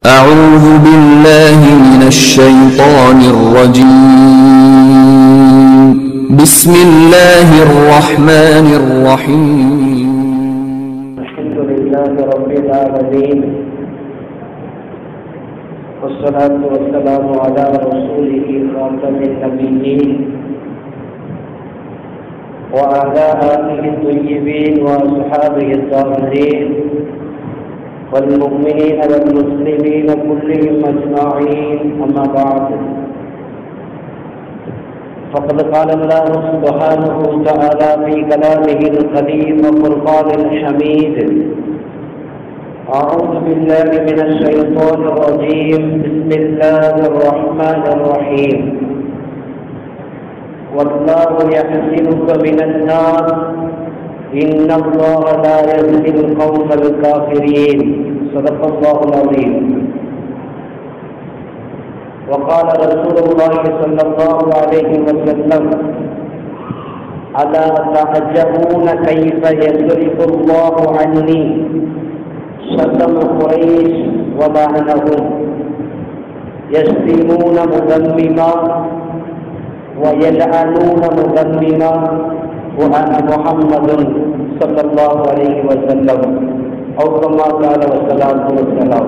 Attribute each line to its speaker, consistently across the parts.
Speaker 1: أعوذ بالله من الشيطان الرجيم بسم الله الرحمن الرحيم
Speaker 2: الحمد لله رب العالمين والصلاة والسلام على رسوله خاتم النبيين وعلى آله الطيبين وأصحابه الطاهرين والمؤمنين والمسلمين كلهم أجمعين أما بعد فقد قال الله سبحانه وتعالى في كلامه القديم وفرقان الحميد أعوذ بالله من الشيطان الرجيم بسم الله الرحمن الرحيم والله يحسنك من الناس إن الله لا يهدي القوم الكافرين صدق الله العظيم وقال رسول الله صلى الله عليه وسلم ألا تعجبون كيف يصرف الله عني شتم قريش ولعنهم يشتمون مذمما ويلعنون مذمما وأنا محمد صلى الله عليه وسلم أو كما قال والصلاة والسلام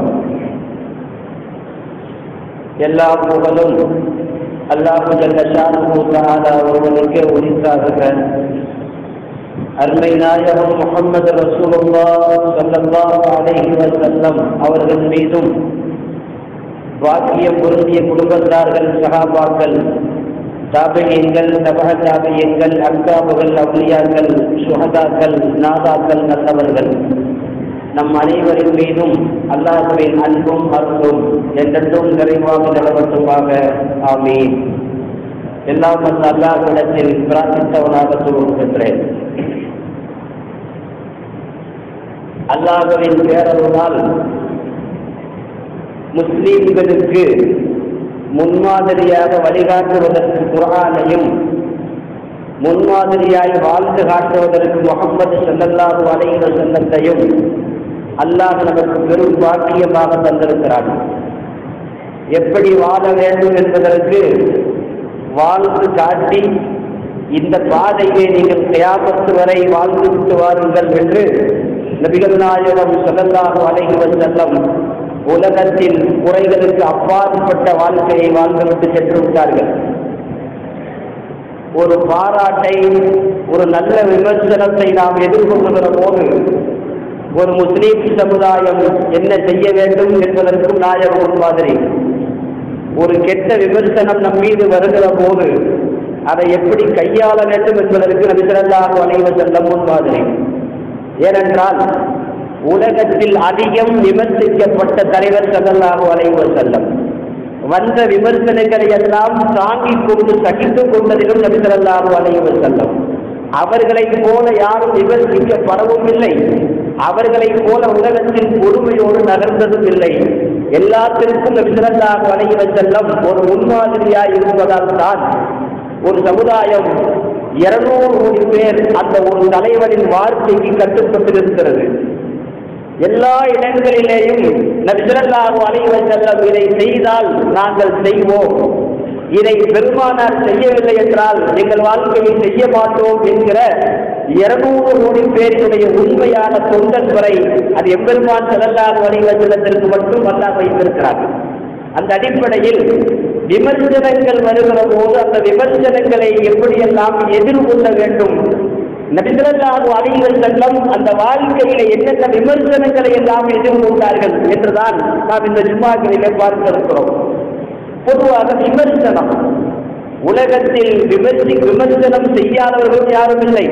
Speaker 2: எல்லா புகழும் அல்லாஹு ஜல்லஷானு தஆலா ஒருவனுக்கே உரித்தாகுக அருமை நாயகம் முகமது ரசூலுல்லாஹ் ஸல்லல்லாஹு அலைஹி வஸல்லம் அவர்கள் மீதும் வாக்கியம் பொருந்திய குடும்பத்தார்கள் சகாபாக்கள் தாபியங்கள் தபக தாபியங்கள் அக்காபுகள் அவுலியாக்கள் சுஹதாக்கள் நாதாக்கள் நல்லவர்கள் நம் அனைவரின் மீதும் அல்லாஹுவின் அன்பும் அருளும் என்றென்றும் நிறைவாக நிலவட்டுமாக ஆமீன் எல்லாம் வந்த அல்லாஹ்விடத்தில் பிரார்த்தித்தவனாக துவங்குகின்றேன் அல்லாஹுவின் பேரருளால் முஸ்லீம்களுக்கு முன்மாதிரியாக வழிகாட்டுவதற்கு குரானையும் முன்மாதிரியாய் வாழ்ந்து காட்டுவதற்கு முகமது செல்லல்லாஹு அலைகிற செல்லத்தையும் அல்லாஹ் நமக்கு பெரும் பாக்கியமாக தந்திருக்கிறான் எப்படி வாழ வேண்டும் என்பதற்கு வாழ்ந்து காட்டி இந்த பாதையை நீங்கள் கயாமத்து வரை வாழ்ந்து விட்டு வாருங்கள் என்று நபிகள் நாயகம் செல்லல்லாஹு அலைகிற செல்லம் உலகத்தில் குறைகளுக்கு அப்பாற்பட்ட வாழ்க்கையை வாழ்ந்துவிட்டு சென்று விட்டார்கள் ஒரு பாராட்டை ஒரு நல்ல விமர்சனத்தை நாம் எதிர்கொள்ளுகிற போது ஒரு முஸ்லீம் சமுதாயம் என்ன செய்ய வேண்டும் என்பதற்கும் நாயகம் மாதிரி ஒரு கெட்ட விமர்சனம் நம் மீது வருகிற போது அதை எப்படி கையாள வேண்டும் என்பதற்கு நபிசரல்லாஹு அலைவ செல்லம் முன்மாதிரி ஏனென்றால் உலகத்தில் அதிகம் விமர்சிக்கப்பட்ட தலைவர் சல்லல்லாஹு அலைவ செல்லம் வந்த விமர்சனங்களை எல்லாம் தாங்கிக் கொண்டு சகித்துக் கொண்டதிலும் நபிசரல்லாஹு அலைவ செல்லம் அவர்களைப் போல யாரும் விமர்சிக்கப்படவும் இல்லை அவர்களைப் போல உலகத்தில் பொறுமையோடு நகர்ந்ததும் இல்லை எல்லாத்திற்கும் நபிசரல்லாஹு அலைவ செல்லம் ஒரு முன்மாதிரியாய் இருப்பதால் தான் ஒரு சமுதாயம் இருநூறு கோடி பேர் அந்த ஒரு தலைவரின் வார்த்தைக்கு கட்டுப்பட்டிருக்கிறது எல்லா இடங்களிலேயும் நபிசரல்லாஹு அலைவ செல்லம் இதை செய்தால் நாங்கள் செய்வோம் இதை பெருமானார் செய்யவில்லை என்றால் எங்கள் வாழ்க்கையை செய்ய மாட்டோம் என்கிற இருநூறு கோடி பேரினுடைய உண்மையான தொண்டன் வரை அது எம்பெருமான் செல்லல்லாஹு அலைவ செல்லத்திற்கு மட்டும் அல்லாஹ் வைத்திருக்கிறார் அந்த அடிப்படையில் விமர்சனங்கள் வருகிற போது அந்த விமர்சனங்களை எப்படியெல்லாம் எதிர்கொள்ள வேண்டும் நபிசரல்லாஹு அலைவல் செல்லம் அந்த வாழ்க்கையில என்னென்ன விமர்சனங்களை எல்லாம் எதிர்கொண்டார்கள் என்றுதான் நாம் இந்த ஜும்மாக்களிலே பார்க்க இருக்கிறோம் பொதுவாக விமர்சனம் உலகத்தில் விமர்சி விமர்சனம் செய்யாதவர்களும் யாரும் இல்லை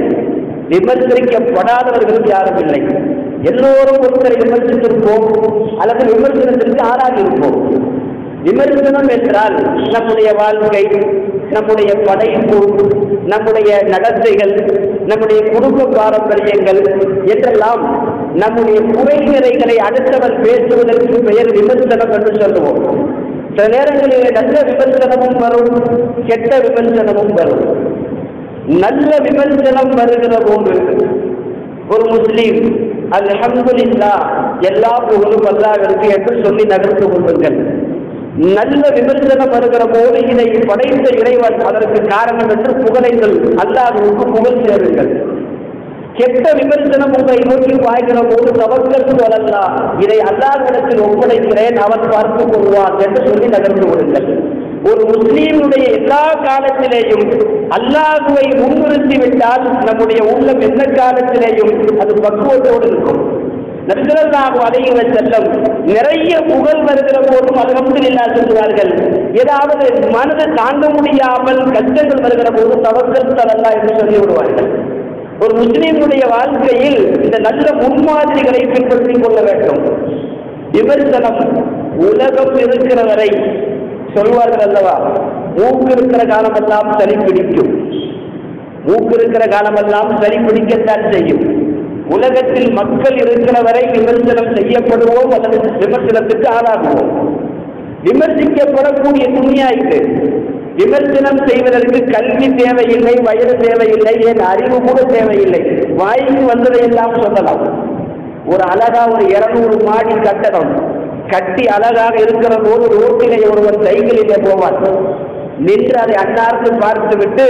Speaker 2: விமர்சனிக்கப்படாதவர்களும் யாரும் இல்லை எல்லோரும் ஒருத்தரை விமர்சித்திருப்போம் அல்லது விமர்சனத்திற்கு ஆளாகி இருப்போம் விமர்சனம் என்றால் நம்முடைய வாழ்க்கை நம்முடைய படைப்பு நம்முடைய நடத்தைகள் நம்முடைய குடும்ப பாரம்பரியங்கள் என்றெல்லாம் நம்முடைய குறைநிறைகளை அடுத்தவர் பேசுவதற்கு பெயர் விமர்சனம் என்று சொல்லுவோம் சில நேரங்களில் நல்ல விமர்சனமும் வரும் கெட்ட விமர்சனமும் வரும் நல்ல விமர்சனம் வருகிற போது ஒரு முஸ்லீம் அல்ஹம்துலில்லா எல்லா புகழும் அல்லாஹ்விற்கு என்று சொல்லி நகர்ந்து கொள்ளுங்கள் நல்ல விமர்சனம் வருகிற போது இதை படைத்த இறைவன் அதற்கு காரணம் என்று புகழைகள் அல்லாஹ்வுக்கு புகழ் சேருங்கள் கெட்ட விமர்சனம் உங்களை நோக்கி பாய்கிற போது தவக்கல் சொல்லல்லா இதை அல்லாஹ்விடத்தில் ஒப்படைக்கிறேன் அவன் பார்த்துக் கொள்வான் என்று சொல்லி நகர்ந்து விடுங்கள் ஒரு முஸ்லீமுடைய எல்லா காலத்திலேயும் அல்லாஹுவை முன்னிறுத்தி விட்டால் நம்முடைய உள்ளம் எந்த காலத்திலேயும் அது பக்குவத்தோடு இருக்கும் நபிசல்லாஹு அலைஹி செல்லம் நிறைய புகழ் வருகிற போதும் அல்ஹம்துலில்லா சொல்லுவார்கள் ஏதாவது மனது தாங்க முடியாமல் கஷ்டங்கள் வருகிற போது தவக்கல் தலல்லா என்று சொல்லி விடுவார்கள் ஒரு முஸ்லீமுடைய வாழ்க்கையில் இந்த நல்ல முன்மாதிரிகளை பின்பற்றிக் கொள்ள வேண்டும் விமர்சனம் உலகம் இருக்கிற வரை சொல்வார்கள் அல்லவா மூக்கு இருக்கிற காலமெல்லாம் சளி பிடிக்கும் மூக்கு இருக்கிற காலமெல்லாம் சளி பிடிக்கத்தான் செய்யும் உலகத்தில் மக்கள் இருக்கிற வரை விமர்சனம் செய்யப்படுவோம் அல்லது விமர்சனத்துக்கு ஆளாகுவோம் விமர்சிக்கப்படக்கூடிய துணியா இது விமர்சனம் செய்வதற்கு கல்வி தேவையில்லை வயது தேவையில்லை என் அறிவு கூட தேவையில்லை வாய்க்கு வந்ததை எல்லாம் சொல்லலாம் ஒரு அழகா ஒரு இருநூறு மாடி கட்டடம் கட்டி அழகாக இருக்கிற போது ரோட்டிலே ஒருவன் சைக்கிளிலே போவான் நின்று அதை அன்னார்ந்து பார்த்து விட்டு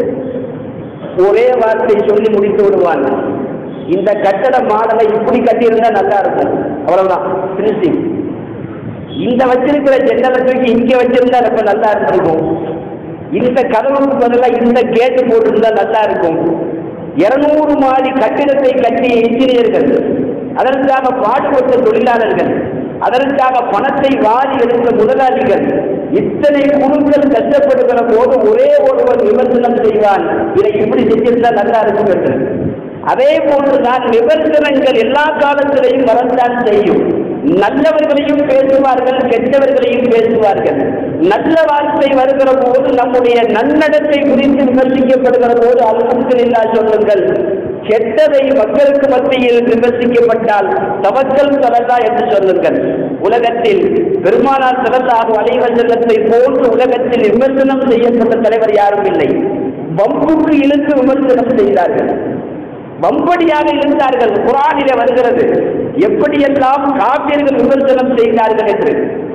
Speaker 2: ஒரே வார்த்தை சொல்லி முடித்து விடுவான் இந்த கட்டட மாடலை இப்படி கட்டியிருந்தா நல்லா இருக்கும் அவ்வளவுதான் பினிஷிங் இந்த வச்சிருக்கிற ஜன்னலை தூக்கி இங்க வச்சிருந்தா ரொம்ப நல்லா இருந்திருக்கும் இந்த கதவுக்கு பதிலாக இந்த கேட்டு போட்டிருந்தா நல்லா இருக்கும் இருநூறு மாடி கட்டிடத்தை கட்டிய இன்ஜினியர்கள் அதற்காக பாடுபட்ட தொழிலாளர்கள் அதற்காக பணத்தை வாரி எடுத்த முதலாளிகள் இத்தனை குழுக்கள் கஷ்டப்படுகிற போது ஒரே ஒருவர் விமர்சனம் செய்வான் இதை இப்படி செஞ்சிருந்தா நல்லா இருக்கும் என்று அதே போன்றுதான் விமர்சனங்கள் எல்லா காலத்திலையும் வரத்தான் செய்யும் நல்லவர்களையும் பேசுவார்கள் கெட்டவர்களையும் பேசுவார்கள் நல்ல வார்த்தை வருகிற போது நம்முடைய நன்னடத்தை குறித்து விமர்சிக்கப்படுகிற போது அல்ஹம்துலில்லா சொல்லுங்கள் கெட்டதை மக்களுக்கு மத்தியில் விமர்சிக்கப்பட்டால் தவக்கல் சலல்லா என்று சொல்லுங்கள் உலகத்தில் பெருமானார் சலல்லாக அலைவர் செல்லத்தை போன்று உலகத்தில் விமர்சனம் செய்யப்பட்ட தலைவர் யாரும் இல்லை வம்புக்கு இழுத்து விமர்சனம் செய்தார்கள் வம்படியாக இருந்தார்கள் குரானிலே வருகிறது எப்படியெல்லாம் காப்பியர்கள் விமர்சனம் செய்தார்கள் என்று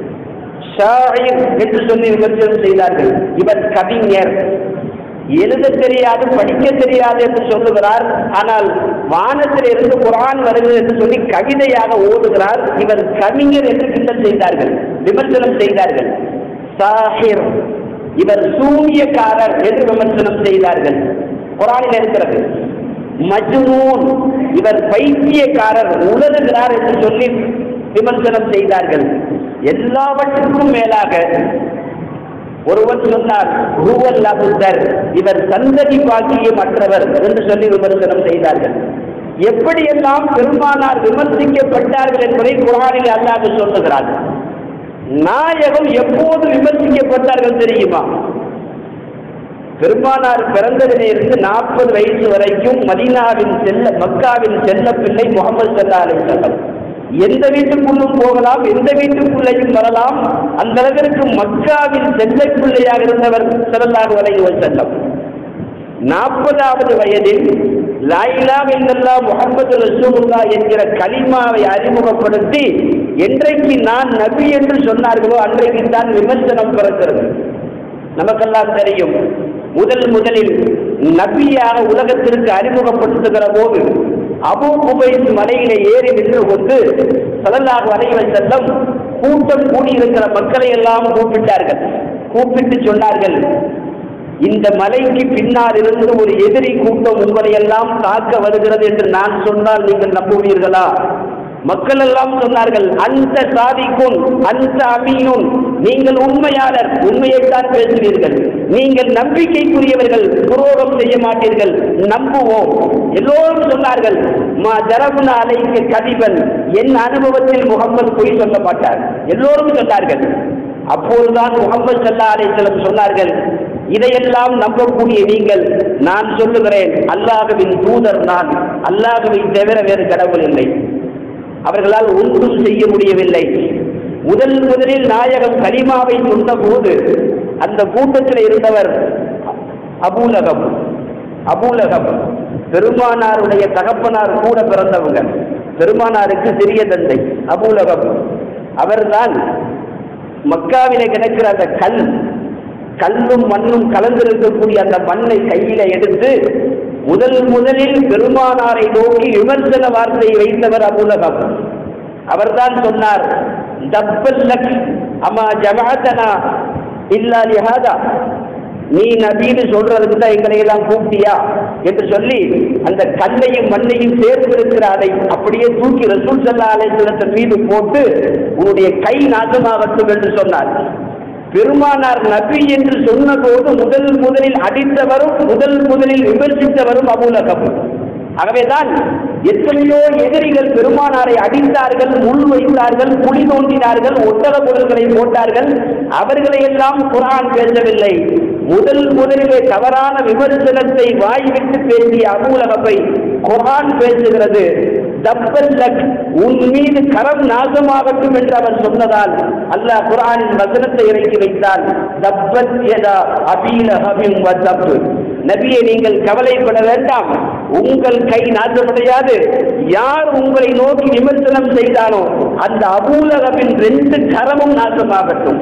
Speaker 2: ஷாயிர் என்று சொல்லி விமர்சனம் செய்தார்கள் இவர் கவிஞர் எழுத தெரியாது படிக்க தெரியாது என்று சொல்லுகிறார் ஆனால் வானத்தில் இருந்து குரான் வருகிறது என்று சொல்லி கவிதையாக ஓதுகிறார் இவர் கவிஞர் என்று கிண்டல் செய்தார்கள் விமர்சனம் செய்தார்கள் சாஹிர் இவர் சூனியக்காரர் என்று விமர்சனம் செய்தார்கள் குரானில் இருக்கிறது மஜ்னூன் இவர் பைத்தியக்காரர் உலகுகிறார் என்று சொல்லி விமர்சனம் செய்தார்கள் எல்லாவற்றுக்கும் மேலாக ஒருவன் சொன்னார் ரூவல் அபுத்தர் இவர் சந்ததி பாக்கியம் அற்றவர் என்று சொல்லி விமர்சனம் செய்தார்கள் எப்படியெல்லாம் பெருமானார் விமர்சிக்கப்பட்டார்கள் என்பதை குரானில் அல்லாஹ் சொல்லுகிறார் நாயகம் எப்போது விமர்சிக்கப்பட்டார்கள் தெரியுமா பெருமானார் பிறந்ததிலிருந்து நாற்பது வயசு வரைக்கும் மதீனாவின் செல்ல மக்காவின் செல்ல பிள்ளை முகமது சல்லா அலி செல்லம் எந்த வீட்டுக்குள்ளும் போகலாம் எந்த வீட்டுக்குள்ளேயும் வரலாம் அந்த அளவிற்கு மக்காவின் செல்ல பிள்ளையாக இருந்தவர் செல்லல்லாக வரைவர் செல்லம் நாற்பதாவது வயதில் லாயிலா இல்லல்லா முகமது ரசூலுல்லா என்கிற கலிமாவை அறிமுகப்படுத்தி என்றைக்கு நான் நபி என்று சொன்னார்களோ அன்றைக்கு தான் விமர்சனம் பிறக்கிறது நமக்கெல்லாம் தெரியும் முதல் முதலில் நபியாக உலகத்திற்கு அறிமுகப்படுத்துகிற போது அபு குபைஸ் மலையிலே ஏறி நின்று கொண்டு சதல்லாக வரைவல் செல்லம் கூட்டம் கூடியிருக்கிற மக்களை எல்லாம் கூப்பிட்டார்கள் கூப்பிட்டு சொன்னார்கள் இந்த மலைக்கு பின்னால் இருந்து ஒரு எதிரி கூட்டம் உங்களை எல்லாம் தாக்க வருகிறது என்று நான் சொன்னால் நீங்கள் நம்புவீர்களா மக்கள் எல்லாம் சொன்னார்கள் அந்த சாதிக்கும் அந்த அமீனும் நீங்கள் உண்மையாளர் உண்மையைத்தான் பேசுவீர்கள் நீங்கள் நம்பிக்கைக்குரியவர்கள் துரோகம் செய்ய மாட்டீர்கள் நம்புவோம் எல்லோரும் சொன்னார்கள் மா ஜரபுன அலைக்கு கதிபன் என் அனுபவத்தில் முகம்மது பொய் சொல்ல மாட்டார் எல்லோரும் சொன்னார்கள் அப்போதுதான் முகமது சல்லா அலைஹிஸ்ஸலாம் சொன்னார்கள் இதையெல்லாம் நம்பக்கூடிய நீங்கள் நான் சொல்லுகிறேன் அல்லாஹுவின் தூதர் நான் அல்லாஹுவை தவிர வேறு கடவுள் இல்லை அவர்களால் ஒன்றும் செய்ய முடியவில்லை முதல் முதலில் நாயகம் கலிமாவை சொன்னபோது அந்த கூட்டத்தில் இருந்தவர் அபூலகம் அபூலகம் பெருமானாருடைய தகப்பனார் கூட பிறந்தவங்க பெருமானாருக்கு சிறிய தந்தை அபூலகம் அவர்தான் மக்காவிலே கிடக்கிற அந்த கல் கல்லும் மண்ணும் கலந்திருக்கக்கூடிய அந்த மண்ணை கையில எடுத்து முதல் முதலில் பெருமானாரை நோக்கி விமர்சன வார்த்தையை வைத்தவர் அபுலகம் அவர்தான் சொன்னார் தப்பல்லக் அம்மா ஜமாத்தனா இல்லா லிஹாதா நீ நபீன்னு சொல்றதுக்கு தான் எங்களை எல்லாம் கூப்பிட்டியா என்று சொல்லி அந்த கல்லையும் மண்ணையும் சேர்த்து இருக்கிற அதை அப்படியே தூக்கி ரசூல் சல்லா அலைஹிஸ்ஸலத்தின் மீது போட்டு உன்னுடைய கை நாசமாகட்டும் என்று சொன்னார் பெருமானார் நபி என்று சொன்னபோது முதல் முதலில் அடித்தவரும் முதல் முதலில் விமர்சித்தவரும் அபூலகம் ஆகவேதான் எத்தனையோ எதிரிகள் பெருமானாரை அடித்தார்கள் முள் வைத்தார்கள் குழி தோண்டினார்கள் ஒட்டக பொருள்களை போட்டார்கள் அவர்களை எல்லாம் குரான் பேசவில்லை முதல் முதலிலே தவறான விமர்சனத்தை வாய்விட்டு பேசிய அபூலகப்பை குரான் பேசுகிறது தப்பல்லக் உன் மீது கரம் நாசமாகட்டும் என்று அவர் சொன்னதால் அல்லாஹ் குரானின் வசனத்தை இறக்கி வைத்தால் தப்பத் யதா அபீலஹபின் வதப்பு நபியை நீங்கள் கவலைப்பட வேண்டாம் உங்கள் கை நாசமடையாது யார் உங்களை நோக்கி விமர்சனம் செய்தானோ அந்த அபூலகபின் ரெண்டு கரமும் நாசமாகட்டும்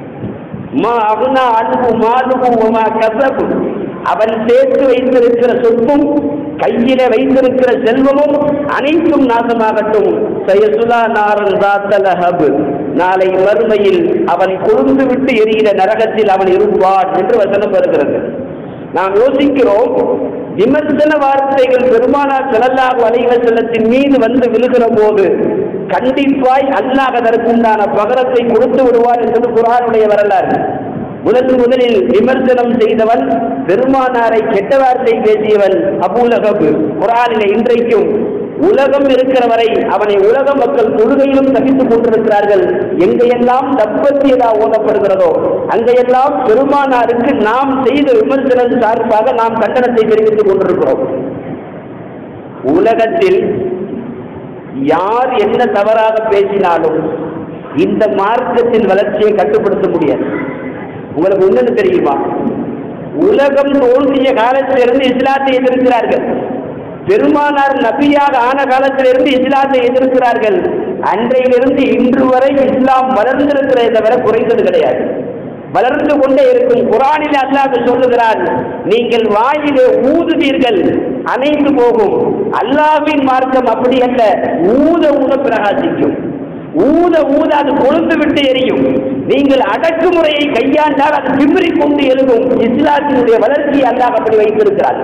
Speaker 2: மா அகுனா அன்பு மாதுவும் உமா கசபு அவன் சேர்த்து வைத்திருக்கிற சொத்தும் கையில வைத்திருக்கிற செல்வமும் அனைத்தும் நாசமாகட்டும் சயசுலா நாரன் தாத்தலஹபு நாளை மறுமையில் அவன் கொழுந்து விட்டு எரிகிற நரகத்தில் அவன் இருப்பான் என்று வசனம் வருகிறது நாம் யோசிக்கிறோம் விமர்சன வார்த்தைகள் பெருமானார் ஸல்லல்லாஹு அலைஹி வஸல்லத்தின் மீது வந்து விழுகிற போது கண்டிப்பாய் அல்லாஹ் அதற்குண்டான பகரத்தை கொடுத்து விடுவார் என்பது குர்ஆனுடைய வரலாறு முதன் முதலில் விமர்சனம் செய்தவன் பெருமானாரை கெட்ட வார்த்தை பேசியவன் அபூலகபு குர்ஆனிலே இன்றைக்கும் உலகம் இருக்கிற வரை அவனை உலக மக்கள் தொழுகையிலும் தவித்துக் கொண்டிருக்கிறார்கள் எங்கையெல்லாம் தப்பத்தியதா ஓதப்படுகிறதோ அங்கையெல்லாம் பெருமானாருக்கு நாம் செய்த விமர்சனம் சார்பாக நாம் கண்டனத்தை தெரிவித்துக் கொண்டிருக்கிறோம் உலகத்தில் யார் என்ன தவறாக பேசினாலும் இந்த மார்க்கத்தின் வளர்ச்சியை கட்டுப்படுத்த முடியாது உங்களுக்கு ஒண்ணு தெரியுமா உலகம் தோன்றிய காலத்திலிருந்து இஸ்லாத்தை எதிர்க்கிறார்கள் பெருமானார் நபியாக ஆன காலத்திலிருந்து இஸ்லாத்தை எதிர்க்கிறார்கள் அன்றையிலிருந்து இன்று வரை இஸ்லாம் வளர்ந்திருக்கிறதை தவிர குறைந்தது கிடையாது வளர்ந்து கொண்டே இருக்கும் குரானில் அல்லாஹ் சொல்லுகிறார் நீங்கள் வாயிலே ஊதுவீர்கள் அணைந்து போகும் அல்லாஹ்வின் மார்க்கம் அப்படி அல்ல ஊத ஊத பிரகாசிக்கும் ஊத ஊத அது கொழுந்து விட்டு எரியும் நீங்கள் அடக்குமுறையை கையாண்டால் அது திமிரி கொண்டு எழுதும் இஸ்லாத்தினுடைய வளர்ச்சியை அல்லாஹ் அப்படி வைத்திருக்கிறார்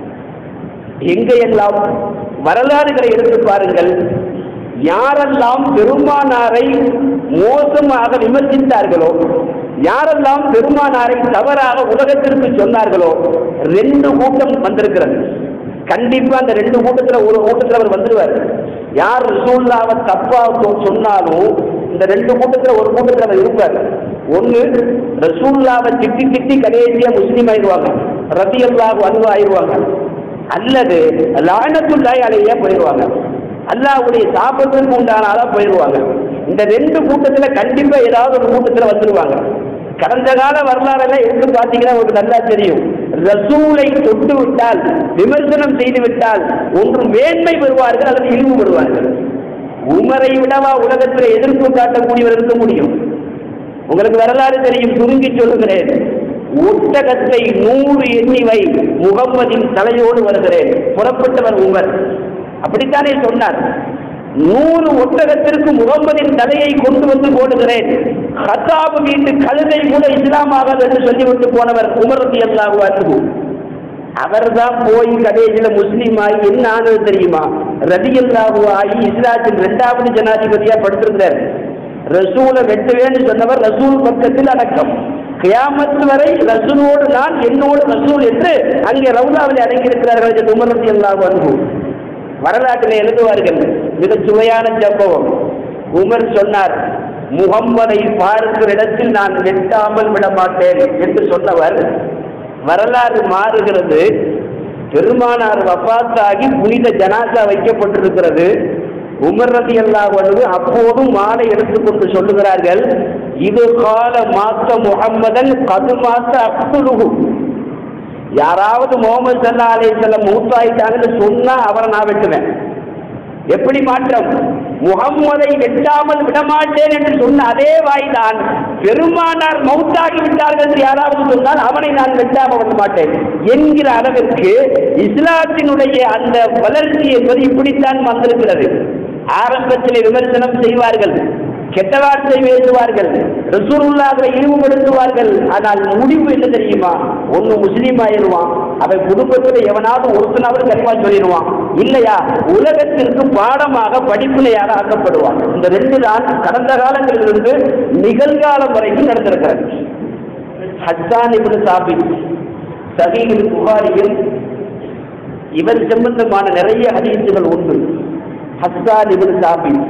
Speaker 2: எங்கெல்லாம் வரலாறுகளை எடுத்து பாருங்கள் யாரெல்லாம் பெருமானாரை மோசமாக விமர்சித்தார்களோ யாரெல்லாம் பெருமானாரை தவறாக உலகத்திற்கு சொன்னார்களோ ரெண்டு கூட்டம் வந்திருக்கிறது கண்டிப்பா அந்த ரெண்டு கூட்டத்துல ஒரு கூட்டத்துல அவர் வந்துருவார் யார் ரசூல்லாவை தப்பா சொ- சொன்னாலும் இந்த ரெண்டு கூட்டத்துல ஒரு கூட்டத்துல அவர் இருப்பார் ஒண்ணு ரசூல்லாவை திட்டி திட்டி கடைசியா முஸ்லீம் ஆயிடுவாங்க ரதி அல்லாஹ் அன்பு ஆயிடுவாங்க அல்லது லானத்துள்ளாய் அலையா போயிடுவாங்க அல்லாஹ்வுடைய சாப்பிட்றதுக்கு உண்டான ஆளா போயிடுவாங்க இந்த ரெண்டு கூட்டத்துல கண்டிப்பா ஏதாவது ஒரு கூட்டத்துல வந்துருவாங்க கடந்த கால வரலாறெல்லாம் எடுத்து பார்த்தீங்கன்னா உங்களுக்கு நல்லா தெரியும் ரசூலை தொட்டு விட்டால் விமர்சனம் செய்து விட்டால் ஒன்று மேன்மை பெறுவார்கள் அல்லது இழிவு பெறுவார்கள் உமரை விடவா உலகத்தில் எதிர்ப்பு காட்டக்கூடியவர் இருக்க முடியும் உங்களுக்கு வரலாறு தெரியும் சுருங்கி சொல்லுகிறேன் ஒட்டகத்தை நூறு எண்ணி வை முகம்மதின் தலையோடு வருகிறேன் புறப்பட்டவர் உமர் அப்படித்தானே சொன்னார் நூறு ஒட்டகத்திற்கு முகம்மதின் தலையை கொண்டு வந்து போடுகிறேன் ஹத்தாபு வீட்டு கழுதை கூட இஸ்லாமாகாது என்று சொல்லிவிட்டு போனவர் உமர் ரதி அல்லாஹு அன்ஹு அவர்தான் போய் கடைசியில முஸ்லீம் ஆகி என்ன ஆனது தெரியுமா ரதி அல்லாஹு ஆகி இஸ்லாத்தின் இரண்டாவது ஜனாதிபதியா படுத்திருந்தார் ரசூலை வெட்டுவேன்னு சொன்னவர் ரசூல் பக்கத்தில் அடக்கம் கியாமத் வரை ரசூலோடு நான் என்னோடு ரசூல் என்று அங்கே ரவுலாவில் அடங்கியிருக்கிறார்கள் என்று உமர் ரதி அல்லாஹு அன்ஹு வரலாற்றில் எழுதுவார்கள் மிக சுவையான சம்பவம் உமர் சொன்னார் முகம்மதை பார்க்கிற இடத்தில் நான் வெட்டாமல் விட மாட்டேன் என்று சொன்னவர் வரலாறு மாறுகிறது பெருமானார் வஃபாத்தாகி புனித ஜனாசா வைக்கப்பட்டிருக்கிறது உமர் ரதி அல்லாஹ் வந்து அப்போதும் மாலை எடுத்துக்கொண்டு சொல்லுகிறார்கள் இது கால மாத்த முகம்மதன் கது மாத்த அப்துலுகு யாராவது முகமது சல்லா அலைஹிஸ்ஸலாம் மூத்தாயிட்டாங்கன்னு சொன்னா அவரை நான் வெட்டுவேன் எப்படி மாற்றம் முகம்மதை வெட்டாமல் விடமாட்டேன் என்று சொன்ன அதே வாய்தான் பெருமானார் மௌத்தாகி விட்டார்கள் என்று யாராவது சொன்னால் அவனை நான் வெட்டாமல் விட மாட்டேன் என்கிற அளவிற்கு இஸ்லாத்தினுடைய அந்த வளர்ச்சி என்பது இப்படித்தான் வந்திருக்கிறது ஆரம்பத்தில் விமர்சனம் செய்வார்கள் கெட்ட வார்த்தை பேசுவார்கள் ரசூலுல்லாவை இழிவுபடுத்துவார்கள் ஆனால் முடிவு என்ன தெரியுமா ஒண்ணு முஸ்லீம் ஆயிடுவான் அவன் குடும்பத்தில் எவனாவது ஒருத்தனாவது கரிமா சொல்லிடுவான் இல்லையா உலகத்திற்கு பாடமாக படிப்பினையாக ஆக்கப்படுவான் இந்த ரெண்டு தான் கடந்த காலங்களிலிருந்து நிகழ்காலம் வரைக்கும் நடந்திருக்கிறது ஹஸ்ஸான் இப்னு சாபித் சஹீஹுல் புகாரியில் இவர் சம்பந்தமான நிறைய ஹதீசுகள் உண்டு ஹஸ்ஸான் இப்னு சாபித்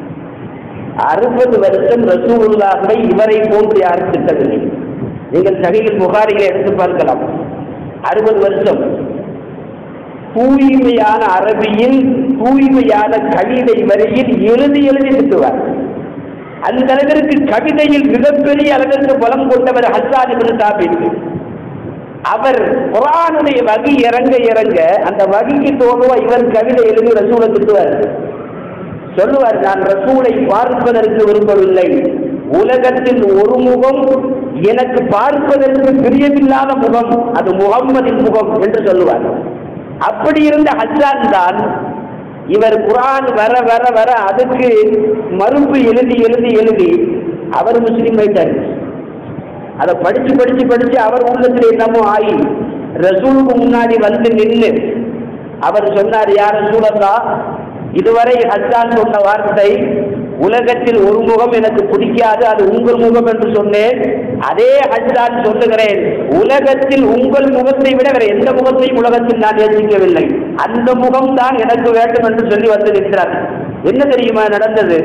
Speaker 2: அறுபது வருஷம் ரசூலுல்லாஹை இவரை போன்று யாரும் திட்டவில்லை நீங்கள் சகையில் புகாரிகளை எடுத்து பார்க்கலாம் அறுபது வருஷம் தூய்மையான அரபியில் தூய்மையான கவிதை வரியில் எழுதி எழுதி திட்டுவார் அந்த அளவிற்கு கவிதையில் மிகப்பெரிய அளவிற்கு பலம் கொண்டவர் ஹஸ்ஸான் இப்னு சாபித் அவர் குரானுடைய வகி இறங்க இறங்க அந்த வகிக்கு தோணுவா இவர் கவிதை எழுதி ரசூலை திட்டுவார் சொல்லுவார் நான் ரசூலை பார்ப்பதற்கு விரும்பவில்லை உலகத்தில் ஒரு முகம் எனக்கு பார்ப்பதற்கு பிரியமில்லாத முகம் அது முகம்மதின் முகம் என்று சொல்லுவார் அப்படி இருந்த ஹஜ்ஜான் தான் இவர் குரான் வர வர வர அதுக்கு மறுப்பு எழுதி எழுதி எழுதி அவர் முஸ்லீம் ஆயிட்டார் அதை படிச்சு படிச்சு படிச்சு அவர் உள்ளத்தில் என்னமோ ஆகி ரசூலுக்கு முன்னாடி வந்து நின்று அவர் சொன்னார் யார் ரசூலல்லா இதுவரை ஹஸ்ஸான் சொன்ன வார்த்தை உலகத்தில் ஒரு முகம் எனக்கு பிடிக்காது அது உங்கள் முகம் என்று சொன்னேன் அதே ஹஸ்ஸான் சொல்லுகிறேன் உலகத்தில் உங்கள் முகத்தை விட வேற எந்த முகத்தையும் உலகத்தில் நான் யோசிக்கவில்லை அந்த முகம் தான் எனக்கு வேண்டும் என்று சொல்லி வந்து நிற்கிறார் என்ன தெரியுமா நடந்தது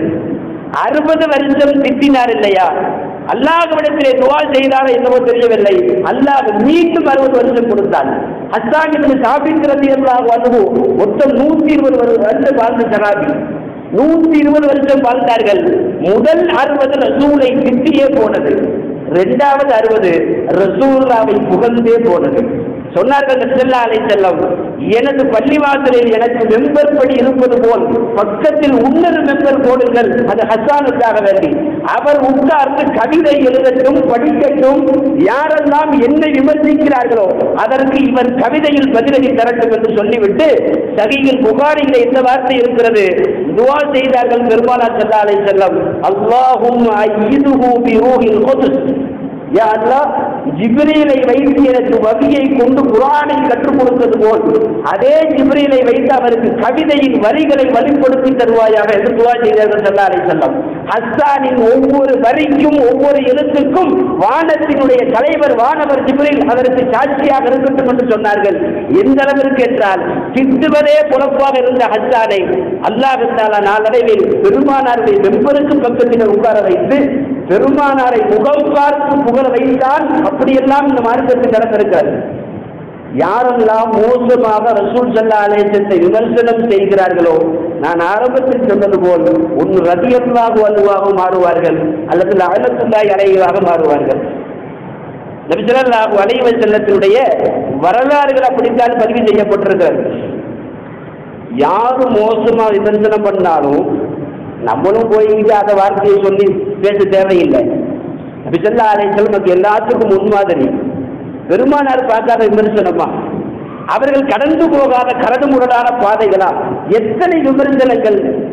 Speaker 2: அறுபது வருஷம் திட்டினார் இல்லையா அல்லாஹ்விடத்திலே துவா செய்தாரோ என்னவோ தெரியவில்லை அல்லாஹ் மீண்டும் அறுபது வருஷம் கொடுத்தான் அஸ்தானிற்கு சாபித்திரதி அல்லாஹ் வந்து மொத்தம் நூத்தி இருபது வருஷம் வாழ்ந்த சகாபி நூத்தி இருபது வருஷம் வாழ்ந்தார்கள் முதல் அறுபது ரசூலை திட்டியே போனது இரண்டாவது அறுபது ரசூல்லாவை புகழ்ந்தே போனது சொன்னார்கள் செல்லா அலை செல்லம் எனது பள்ளிவாசலில் எனக்கு மெம்பர் படி இருப்பது போல் பக்கத்தில் இன்னொரு மெம்பர் போடுங்கள் அது ஹசானுக்காக வேண்டி அவர் உட்கார்ந்து கவிதை எழுதட்டும் படிக்கட்டும் யாரெல்லாம் என்னை விமர்சிக்கிறார்களோ அதற்கு இவர் கவிதையில் பதிலடி தரட்டும் என்று சொல்லிவிட்டு சகியில் புகாரில் இந்த வார்த்தை இருக்கிறது துவா செய்தார்கள் பெருமானார் செல்லா அலை செல்லம் அல்லாஹும் ஐதுஹு பி ரூஹில் குதுஸ் யா அல்லாஹ் ஜிப்ரீலை வைத்து எனக்கு வகியை கொண்டு குரானை கற்றுக் கொடுத்தது போல் அதே ஜிப்ரீலை வைத்து அவருக்கு கவிதையின் வரிகளை வழிப்படுத்தி தருவாயாக என்று துவா செய்தார்கள் சொல்லாரை செல்லம் ஹஸ்ஸானின் ஒவ்வொரு வரிக்கும் ஒவ்வொரு எழுத்துக்கும் வானத்தினுடைய தலைவர் வானவர் ஜிப்ரீல் அதற்கு சாட்சியாக இருக்கட்டும் என்று சொன்னார்கள் எந்த அளவிற்கு என்றால் திட்டுவதே புலப்பாக இருந்த ஹஸ்ஸானை அல்லாஹால நாளடைவில் பெருமானாருடைய வெம்பருக்கு பக்கத்தில் உட்கார வைத்து பெருமானாரை முகம் பார்த்து புகழ வைத்தால் அப்படியெல்லாம் இந்த மார்க்கத்தில் நடந்திருக்கிறது யாரெல்லாம் மோசமாக ரசூல் சல்லா அலேசத்தை விமர்சனம் செய்கிறார்களோ நான் ஆரம்பத்தில் சொன்னது போல் ஒன்று ரதியல்லாக வலுவாக மாறுவார்கள் அல்லது அகலத்துல்லாய் அலைவாக மாறுவார்கள் நபிசல்லாஹு அலைவ செல்லத்தினுடைய வரலாறுகள் அப்படித்தான் பதிவு செய்யப்பட்டிருக்கிறது யாரு மோசமா விமர்சனம் பண்ணாலும் நம்மளும் போய்கிட்டு அந்த வார்த்தையை சொல்லி பேச தேவையில்லை நபிசல்லா அலைச்சல் நமக்கு எல்லாத்துக்கும் முன்மாதிரி பெருமானார் பார்க்காத விமர்சனமா அவர்கள் கடந்து போகாத கரடு முரடான பாதைகளா எத்தனை விமர்சனங்கள்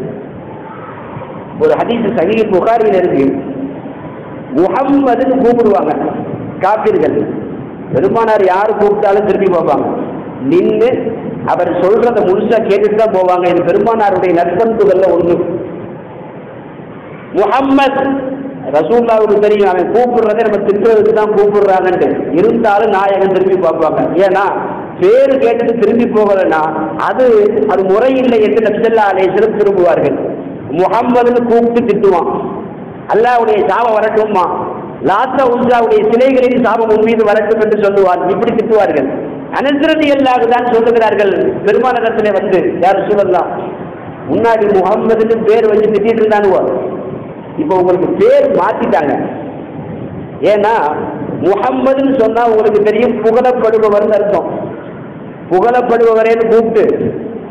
Speaker 2: ஒரு ஹதீஸ் சகீ புகாரில் இருக்கு முகம்மதுன்னு கூப்பிடுவாங்க காப்பீர்கள் பெருமானார் யார் கூப்பிட்டாலும் திரும்பி போவாங்க நின்று அவர் சொல்றத முழுசா கேட்டுட்டு தான் போவாங்க இது பெருமானாருடைய நற்பண்புகள்ல ஒண்ணு முகம்மது ரசூல்லாவுக்கு தெரியும் அவன் கூப்பிடுறதே நம்ம திட்டுறதுக்கு தான் கூப்பிடுறாங்கன்ட்டு இருந்தாலும் நாயகன் திரும்பி பார்ப்பாங்க ஏன்னா பேரு கேட்டுட்டு திரும்பி போகலன்னா அது அது முறையில்லை என்று நபிசல்லா அலேஸ்வரம் திரும்புவார்கள் முகம்மதுன்னு கூப்பிட்டு திட்டுவான் அல்லாவுடைய சாபம் வரட்டும்மா லாத்தா உஞ்சாவுடைய சிலைகளின் சாபம் உன் மீது வரட்டும் என்று சொல்லுவார் இப்படி திட்டுவார்கள் அனசிரதி அல்லாஹ் தான் சொல்லுகிறார்கள் பெருமானகத்திலே வந்து யார் சொல்லலாம் முன்னாடி முகம்மதுன்னு பேர் வச்சு திட்டிட்டு இருந்தானுவோ இப்போ உங்களுக்கு பேர் மாத்திட்டாங்க ஏன்னா முகம்மதுன்னு சொன்னா உங்களுக்கு தெரியும் புகழப்படுபவர்னு அர்த்தம் புகழப்படுபவரேன்னு கூப்பிட்டு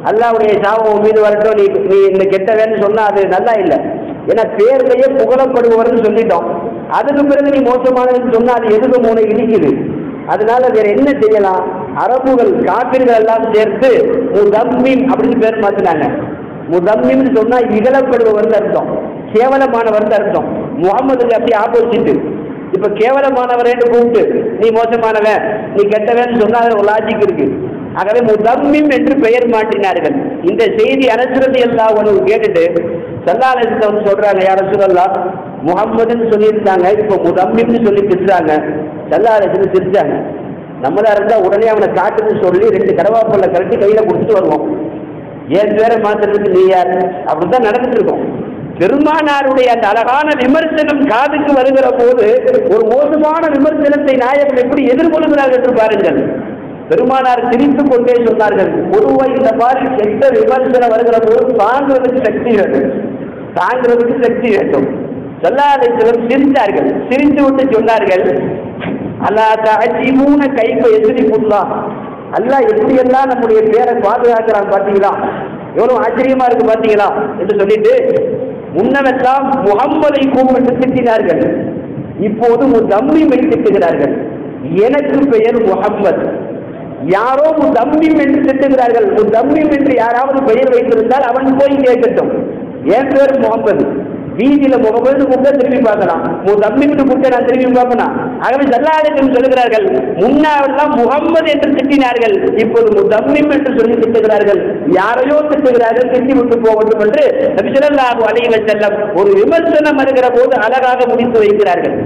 Speaker 2: அல்லாவுடைய சாபம் உன் மீது வரட்டும் நீ நீ இந்த கெட்டவன்னு சொன்னா அது நல்லா இல்லை ஏன்னா பேர்லயே புகழப்படுபவர்னு சொல்லிட்டோம் அதுக்கு பிறகு நீ மோசமானதுன்னு சொன்னா அது எதுக்கு மூணு இடிக்குது அதனால வேற என்ன செய்யலாம் அரபுகள் காப்பிர்கள் எல்லாம் சேர்த்து முதம்மின் அப்படின்னு பேர் மாத்தினாங்க முதம்மின்னு சொன்னா இகழப்படுபவர்னு அர்த்தம் கேவலமானவர்னு அர்த்தம் முகமதுக்கு அப்படியே ஆப்போசிட் இப்ப கேவலமானவரேன்னு கூப்பிட்டு நீ மோசமானவன் நீ கெட்டவன் சொன்னா அதுல ஒரு லாஜிக் இருக்கு ஆகவே முதம்மிம் என்று பெயர் மாற்றினார்கள் இந்த செய்தி அனசுரதி எல்லாம் ஒன்று கேட்டுட்டு சல்லாலயத்தை வந்து சொல்றாங்க யார சொல்லலாம் முகம்மதுன்னு சொல்லியிருந்தாங்க இப்போ முதம்மிம்னு சொல்லி திட்டுறாங்க சல்லாலயத்தில் சிரிச்சாங்க நம்மளா இருந்தா உடனே அவனை காட்டுன்னு சொல்லி ரெண்டு கடவாப்பல்ல கழட்டி கையில கொடுத்துட்டு வருவோம் ஏன் பேரை மாத்துறதுக்கு நீ யார் அப்படிதான் நடந்துட்டு இருக்கோம் பெருமானாருடைய அந்த அழகான விமர்சனம் காதுக்கு வருகிற போது ஒரு மோசமான விமர்சனத்தை நாயகம் எப்படி எதிர்கொள்கிறார் என்று பாருங்கள் பெருமானார் சிரித்துக் கொண்டே சொன்னார்கள் பொதுவாக இந்த மாதிரி கெட்ட விமர்சனம் வருகிற போது தாங்குறதுக்கு சக்தி வேண்டும் தாங்குறதுக்கு சக்தி வேண்டும் சொல்லாத சிலர் சிரித்தார்கள் சிரித்து விட்டு சொன்னார்கள் அல்லா தஜிமூன கைப்ப எதிரி புல்லா அல்லாஹ் எப்படியெல்லாம் நம்முடைய பேரை பாதுகாக்கிறான் பார்த்தீங்களா எவ்வளவு ஆச்சரியமா இருக்கு பார்த்தீங்களா என்று சொல்லிட்டு முன்னமெல்லாம் முகம்மதை கூப்பிட்டு திட்டினார்கள் இப்போது தம்மிமை திட்டுகிறார்கள் எனக்கு பெயர் முகம்மது யாரோ தம்மிம் என்று திட்டுகிறார்கள் தம்மிம் என்று யாராவது பெயர் வைத்திருந்தால் அவன் போய் கேட்கட்டும் என் பேர் முகமது வீதியில முகமது கூப்பிட்டா திரும்பி பார்க்கலாம் தம்மின்னு கூப்பிட்டு நான் திரும்பி பார்ப்பனா ஆகவே சல்லாஹம் சொல்லுகிறார்கள் முன்னாவெல்லாம் முகம்மது என்று திட்டினார்கள் இப்போது தம்மிம் என்று சொல்லி திட்டுகிறார்கள் யாரையோ திட்டுகிறார்கள் திட்டி விட்டு போகட்டும் என்று நபிசல்லாஹு அலைஹி செல்லம் ஒரு விமர்சனம் வருகிற போது அழகாக முடித்து வைக்கிறார்கள்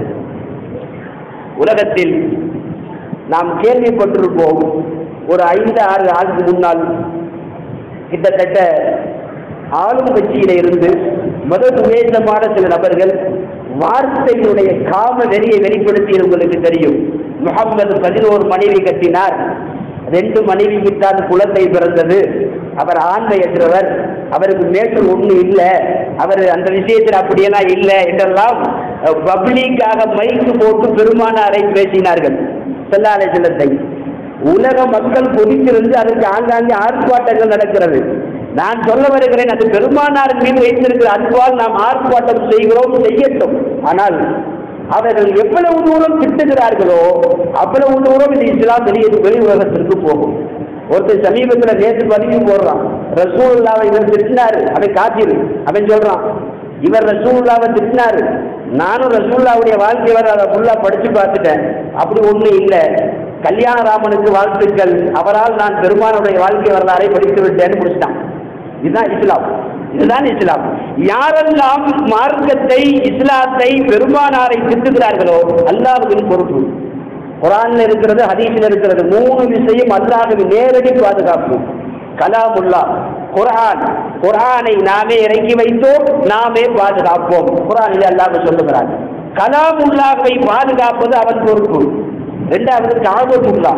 Speaker 2: உலகத்தில் நாம் கேள்விப்பட்டிருப்போம் ஒரு ஐந்து ஆறு ஆண்டுக்கு முன்னால் கிட்டத்தட்ட ஆளும் கட்சியில இருந்து மத சுவேசமான சில நபர்கள் வார்த்தையினுடைய காம வெறியை வெளிப்படுத்தி உங்களுக்கு தெரியும் முகம்மது பதினோரு மனைவி கட்டினார் ரெண்டு மனைவி விட்டால் குழந்தை பிறந்தது அவர் ஆண்மையற்றவர் அவருக்கு மேட்டு ஒண்ணு இல்லை அவர் அந்த விஷயத்தில் அப்படியெல்லாம் இல்லை என்றெல்லாம் பப்ளிக்காக மைக்கு போட்டு பெருமானாரை பேசினார்கள் செல்லாலை செல்லத்தை உலக மக்கள் கொதித்திருந்து அதற்கு ஆங்காங்கே ஆர்ப்பாட்டங்கள் நடக்கிறது நான் சொல்ல வருகிறேன் அது பெருமானார் மீது வைத்திருக்கிற அன்பால் நாம் ஆர்ப்பாட்டம் செய்கிறோம் செய்யட்டும் ஆனால் அவர்கள் எவ்வளவு தூரம் திட்டுகிறார்களோ அவ்வளவு தூரம் இது இஸ்லாம் வெளியே வெளி உலகத்திற்கு போகும் ஒருத்தர் சமீபத்தில் நேற்று பதிவு போடுறான் ரசூல்லாவை இவர் திட்டினாரு அவன் காத்திரு அவன் சொல்றான் இவர் ரசூல்லாவை திட்டினாரு நானும் ரசூல்லாவுடைய வாழ்க்கை வர அதை ஃபுல்லா படிச்சு பார்த்துட்டேன் அப்படி ஒண்ணும் இல்லை கல்யாணராமனுக்கு வாழ்த்துக்கள் அவரால் நான் பெருமானுடைய வாழ்க்கை வரலாறை படித்து விட்டேன்னு முடிச்சிட்டான் இதுதான் இஸ்லாம் இதுதான் இஸ்லாம் யாரெல்லாம் மார்க்கத்தை இஸ்லாத்தை பெருமானாரை திட்டுகிறார்களோ அல்லாஹ்வின் பொறுப்பு குரான்ல இருக்கிறது ஹதீஸில் இருக்கிறது மூணு விஷயம் அல்லாஹ்வின் நேரடி பாதுகாப்பு கலாமுல்லா குர்ஆன் குர்ஆனை நாமே இறக்கி வைத்தோம் நாமே பாதுகாப்போம் குர்ஆனில் அல்லாஹ் சொல்லுகிறான் கலாமுல்லாவை பாதுகாப்பது அவன் பொறுப்பு இரண்டாவது காபத்துல்லா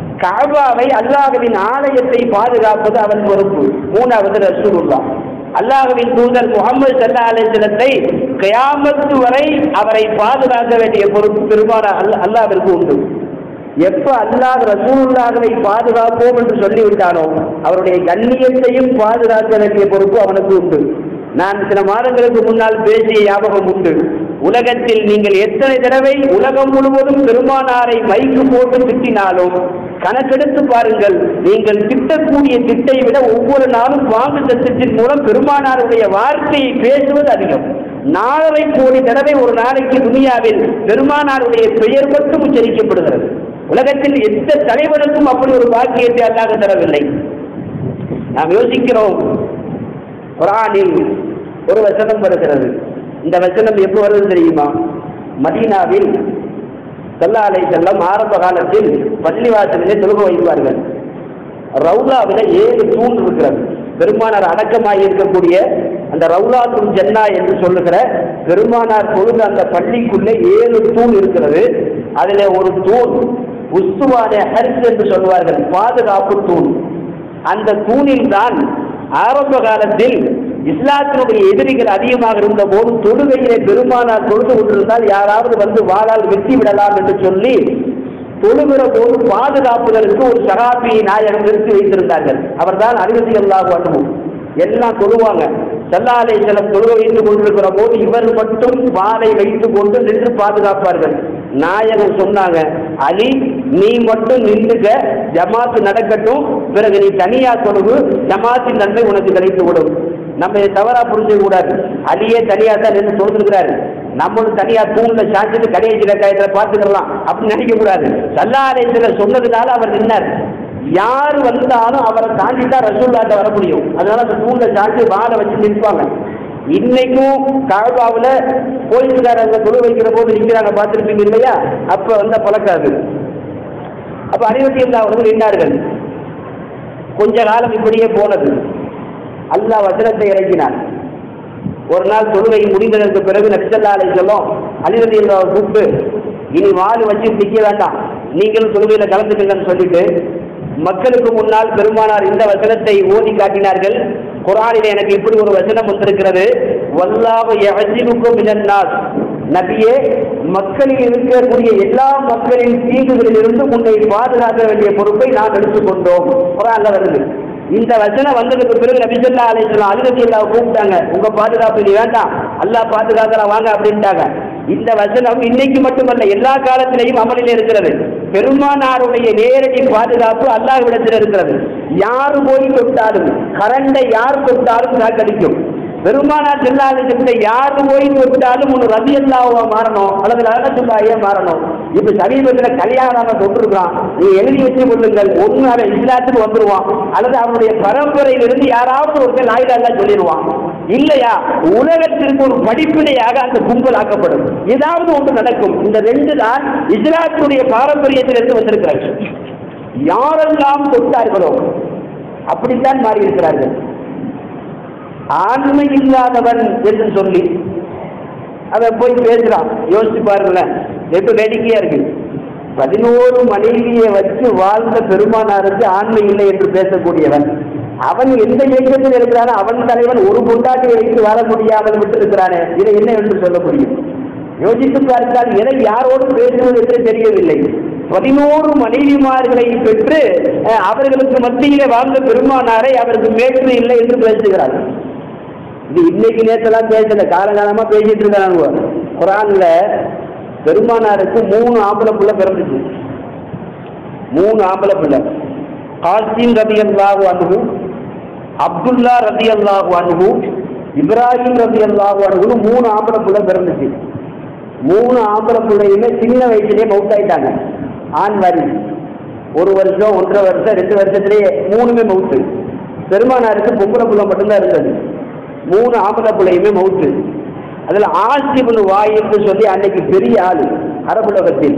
Speaker 2: காபாவை அல்லாஹ்வின் ஆலயத்தை பாதுகாப்பது அவன் பொறுப்பு மூணாவது ரசூலுல்லா அல்லாஹ்வின் தூதர் முகமது சல்லா அலிஸ்லத்தை கயாமத்து வரை அவரை பாதுகாக்க வேண்டிய பொறுப்பு பெருமான அல்லாவிற்கு உண்டு எப்ப அல்லாஹ் ரசூலுல்லாஹவை பாதுகாப்போம் என்று சொல்லிவிட்டானோ அவருடைய கண்ணியத்தையும் பாதுகாக்க வேண்டிய பொறுப்பு அவனுக்கு உண்டு நான் சில மாதங்களுக்கு முன்னால் பேசிய ஞாபகம் உண்டு உலகத்தில் நீங்கள் எத்தனை தடவை உலகம் முழுவதும் பெருமானாரை மைக்கு போட்டு திட்டினாலும் கணக்கெடுத்து பாருங்கள் நீங்கள் திட்டக்கூடிய திட்டை விட ஒவ்வொரு நாளும் வாங்கு சத்தத்தின் மூலம் பெருமானாருடைய வார்த்தையை பேசுவது அதிகம் நாலரை கோடி தடவை ஒரு நாளைக்கு துனியாவில் பெருமானாருடைய பெயர் மட்டும் உச்சரிக்கப்படுகிறது உலகத்தில் எந்த தலைவனுக்கும் அப்படி ஒரு பாக்கியத்தை அல்லாத தரவில்லை நாம் யோசிக்கிறோம் குரானில் ஒரு வசனம் வருகிறது இந்த வசனம் எப்போ வருது தெரியுமா மதீனாவில் சல்லாலை செல்லம் ஆரம்ப காலத்தில் பள்ளிவாசலிலே தொழுக வைப்பார்கள் ரவுலாவில் ஏழு தூண் இருக்கிறது பெருமானார் அடக்கமாக இருக்கக்கூடிய அந்த ரவுலாத்துல் ஜன்னா என்று சொல்லுகிற பெருமானார் தொழுத அந்த பள்ளிக்குள்ளே ஏழு தூண் இருக்கிறது அதில் ஒரு தூண் உஸ்துவான ஹரிஸ் என்று சொல்வார்கள் பாதுகாப்பு தூண் அந்த தூணில் தான் ஆரம்ப காலத்தில் இஸ்லாத்தினுடைய எதிரிகள் அதிகமாக இருந்த போது தொழுகையிலே பெருமானார் தொழுது கொண்டிருந்தால் யாராவது வந்து வாளால் வெட்டி விடலாம் என்று சொல்லி தொழுகிற போது பாதுகாப்புகளுக்கு ஒரு சகாபியை நாயகம் நிறுத்தி வைத்திருந்தார்கள் அவர்தான் அறிவதி அல்லாஹ் அனுபவம் எல்லாம் தொழுவாங்க சல்லாலை சில தொழுக வைத்துக் கொண்டிருக்கிற போது இவர் மட்டும் வாளை வைத்துக் கொண்டு நின்று பாதுகாப்பார்கள் நாயகம் சொன்னாங்க அலி நீ மட்டும் நின்றுக்க ஜமாத்து நடக்கட்டும் பிறகு நீ தனியா தொழுவு ஜமாத்தின் நன்மை உனக்கு கிடைத்து விடும் நம்ம இதை தவறா புரிஞ்சுக்க கூடாது அலியே தனியா தான் நின்று தொழுதுருக்கிறாரு நம்மளும் தனியா தூண்ல சாஞ்சிட்டு கடையை காயத்துல பார்த்துக்கலாம் அப்படின்னு நினைக்க கூடாது சல்லாலயத்துல சொன்னதுனால அவர் நின்னார் யார் வந்தாலும் அவரை தாண்டி தான் ரசூல்லாட்ட வர முடியும் அதனால அந்த தூண்ல சாஞ்சி வாழை வச்சு நிற்பாங்க இன்னைக்கும் காழ்பாவில் போலீஸ்காரங்க தொழு வைக்கிற போது நிற்கிறாங்க பார்த்துருப்பீங்க இல்லையா அப்ப வந்த பழக்கம் அது அப்ப அறிவத்தி அவர்கள் நின்றார்கள் கொஞ்ச காலம் இப்படியே போனது அல்லாஹ் வசனத்தை இறக்கினான் ஒரு நாள் தொழுகை முடிந்ததற்கு பிறகு நபிசல்லாலை சொல்லும் அலிரதி அல்லாவை கூப்பிட்டு இனி வாள் வச்சு நிற்க வேண்டாம் நீங்களும் தொழுகையில கலந்துக்கங்கன்னு சொல்லிட்டு மக்களுக்கு முன்னால் பெருமானார் இந்த வசனத்தை ஓதி காட்டினார்கள் குரானில் எனக்கு இப்படி ஒரு வசனம் வந்திருக்கிறது வல்லாஹு யஹ்சிபுக்கும் மினன் நாஸ் நபியே மக்களில் இருக்கக்கூடிய எல்லா மக்களின் தீங்குகளில் இருந்து உன்னை பாதுகாக்க வேண்டிய பொறுப்பை நாம் எடுத்துக்கொண்டோம் குரான்ல வருது இந்த வசனம் வந்ததுக்கு பிறகு நபிசல்லா அலிஸ்லாம் அலுவலி அல்லாவை கூப்பிட்டாங்க உங்க பாதுகாப்பு நீ வேண்டாம் அல்லாஹ் பாதுகாக்கலாம் வாங்க அப்படின்ட்டாங்க இந்த வசனம் இன்னைக்கு மட்டுமல்ல எல்லா காலத்திலையும் அமலில் இருக்கிறது பெருமானாருடைய நேரடி பாதுகாப்பு அல்லாஹ்விடத்தில் இருக்கிறது யார் போய் தொட்டாலும் கரண்டை யார் தொட்டாலும் காக்கடிக்கும் பெருமானார் செல்லாத யாரு போய் தொட்டாலும் ஒன்று ரவி அல்லாவா மாறணும் அல்லது ரகத்துல்லாயே மாறணும் இப்ப சமீபத்தில் கல்யாணம் தொட்டிருக்கான் நீ எழுதி வச்சு கொள்ளுங்கள் ஒன்று அவன் இஸ்லாத்துக்கு வந்துருவான் அல்லது அவனுடைய பரம்பரையிலிருந்து யாராவது ஒருத்தர் நாயுடா சொல்லிடுவான் இல்லையா உலகத்திற்கு ஒரு படிப்பினையாக அந்த கும்பல் ஆக்கப்படும் ஏதாவது ஒன்று நடக்கும் இந்த ரெண்டு தான் இஸ்லாத்துடைய பாரம்பரியத்திலிருந்து வந்திருக்கிறார்கள் யாரெல்லாம் தொட்டார்களோ அப்படித்தான் மாறி இருக்கிறார்கள் ஆண்மை இல்லாதவன் என்று சொல்லி அவன் போய் பேசுறான் யோசிச்சு பாருங்களேன் எப்ப வேடிக்கையா இருக்கு பதினோரு மனைவியை வச்சு வாழ்ந்த பெருமானாருக்கு ஆண்மை இல்லை என்று பேசக்கூடியவன் அவன் எந்த இயக்கத்தில் இருக்கிறானோ அவன் தலைவன் ஒரு பொண்டாட்டியை வைத்து வாழ முடியாமல் விட்டு இருக்கிறானே இதை என்ன என்று சொல்ல முடியும் யோசித்து பார்த்தால் எதை யாரோடு பேசுவது என்று தெரியவில்லை பதினோரு மனைவிமார்களை பெற்று அஹ், அவர்களுக்கு மத்தியிலே வாழ்ந்த பெருமானாரை அவருக்கு மேற்று இல்லை என்று பேசுகிறார் இது இன்னைக்கு நேத்தெல்லாம் பேசல காலகாலமா பேசிட்டு இருக்காங்க குரான்ல பெருமானாருக்கு மூணு ஆம்பளை பிள்ளை பிறந்துச்சு மூணு ஆம்பளை பிள்ளை காசிம் ரதி அல்லாஹு அனுகு அப்துல்லா ரதி அல்லாஹு அனுகு இப்ராஹிம் ரதி அல்லாஹு அனுகுன்னு மூணு ஆம்பளை பிள்ளை பிறந்துச்சு மூணு ஆம்பளை பிள்ளையுமே சின்ன வயசுலயே மவுத் ஆயிட்டாங்க ஆண் வாரி ஒரு வருஷம் ஒன்றரை வருஷம் ரெண்டு வருஷத்துலயே மூணுமே மவுத்து பெருமானாருக்கு பொம்பளை பிள்ளை மட்டும்தான் இருந்தது மூணு ஆம்பளை பிள்ளையுமே மவுத்து அதுல ஆசிபுன் வாயின்னு சொல்லி அன்னைக்கு பெரிய ஆளு அரபுலகத்தில்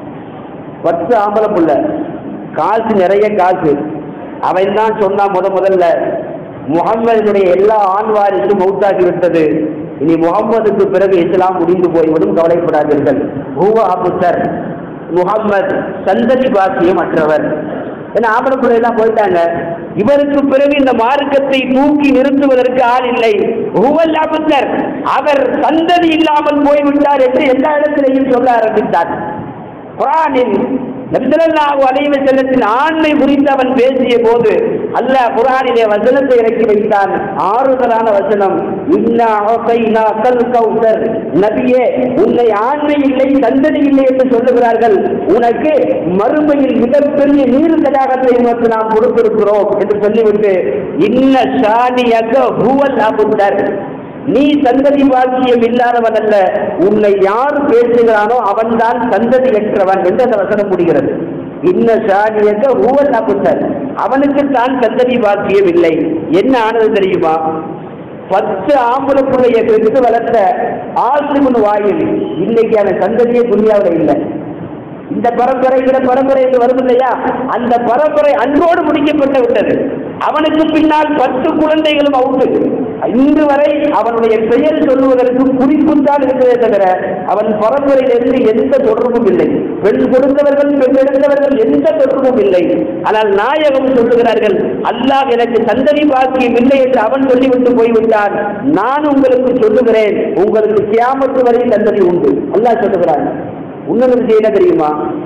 Speaker 2: பத்து ஆம்பளை புள்ள காசு நிறைய காசு அவன் தான் சொன்னான் முத முதல்ல முகம்மதுடைய எல்லா ஆண் வாரிசும் மௌத்தாகி விட்டது இனி முகம்மதுக்கு பிறகு இஸ்லாம் முடிந்து போய்விடும் கவலைப்படாதீர்கள் ஹூவா அபுசர் முகம்மது சந்ததி பாக்கியம் அற்றவர் ஏன்னா ஆம்பளை பிள்ளை எல்லாம் போயிட்டாங்க இவருக்கு பிறகு இந்த மார்க்கத்தை தூக்கி நிறுத்துவதற்கு ஆள் இல்லை ஹுவல் அபுசர் அவர் சந்ததி இல்லாமல் போய்விட்டார் என்று எல்லா இடத்திலையும் சொல்ல ஆரம்பித்தார் குரானில் நபிசல்லாஹு அலைஹி வஸல்லத்தின் ஆண்மை குறித்து அவன் பேசிய போது அல்லாஹ் குரானிலே வசனத்தை இறக்கி வைத்தான் ஆறுதலான வசனம் இன்னா அஃதைனா கல் கௌசர் நபியே உன்னை ஆண்மை இல்லை சந்ததி இல்லை என்று சொல்லுகிறார்கள் உனக்கு மறுமையில் மிகப்பெரிய நீர் தடாகத்தை உனக்கு நாம் கொடுத்திருக்கிறோம் என்று சொல்லிவிட்டு இன்ன ஷானியக ஹுவல் அபுத்தர் நீ சந்ததி பாக்கியம் இல்லாதவன் அல்ல உன்னை யார் பேசுகிறானோ அவன்தான் சந்ததியற்றவன் என்று அந்த வசனம் முடிகிறது இன்ன சாதியக்க ஊவல் அபுத்தர் அவனுக்கு தான் சந்ததி பாக்கியம் இல்லை என்ன ஆனது தெரியுமா பத்து ஆம்பளை பிள்ளைய பெற்று வளர்த்த ஆசிமுன் வாயில் இன்னைக்கு அவன் சந்ததியே துணியாவில் இல்லை இந்த பரம்பரை இந்த பரம்பரை என்று வரும் இல்லையா அந்த பரம்பரை அன்றோடு முடிக்கப்பட்டு விட்டது அவனுக்கு பின்னால் பத்து குழந்தைகளும் அவுட்டு இன்று வரை அவனுடைய பெயர் சொல்லுவதற்கு குறிப்புத்தான் இருக்கிறதே தவிர அவன் பரம்பரையிலிருந்து எந்த தொடர்பும் இல்லை பெண் கொடுத்தவர்கள் பெண் எடுத்தவர்கள் எந்த தொடர்பும் இல்லை ஆனால் நாயகம் சொல்லுகிறார்கள் அல்லாஹ் எனக்கு சந்ததி பாக்கியம் இல்லை என்று அவன் சொல்லிவிட்டு போய்விட்டான் நான் உங்களுக்கு சொல்லுகிறேன் உங்களுக்கு கியாமத்து வரை சந்ததி உண்டு அல்லாஹ் சொல்லுகிறான் இன்னொரு விஷயம் என்ன தெரியுமா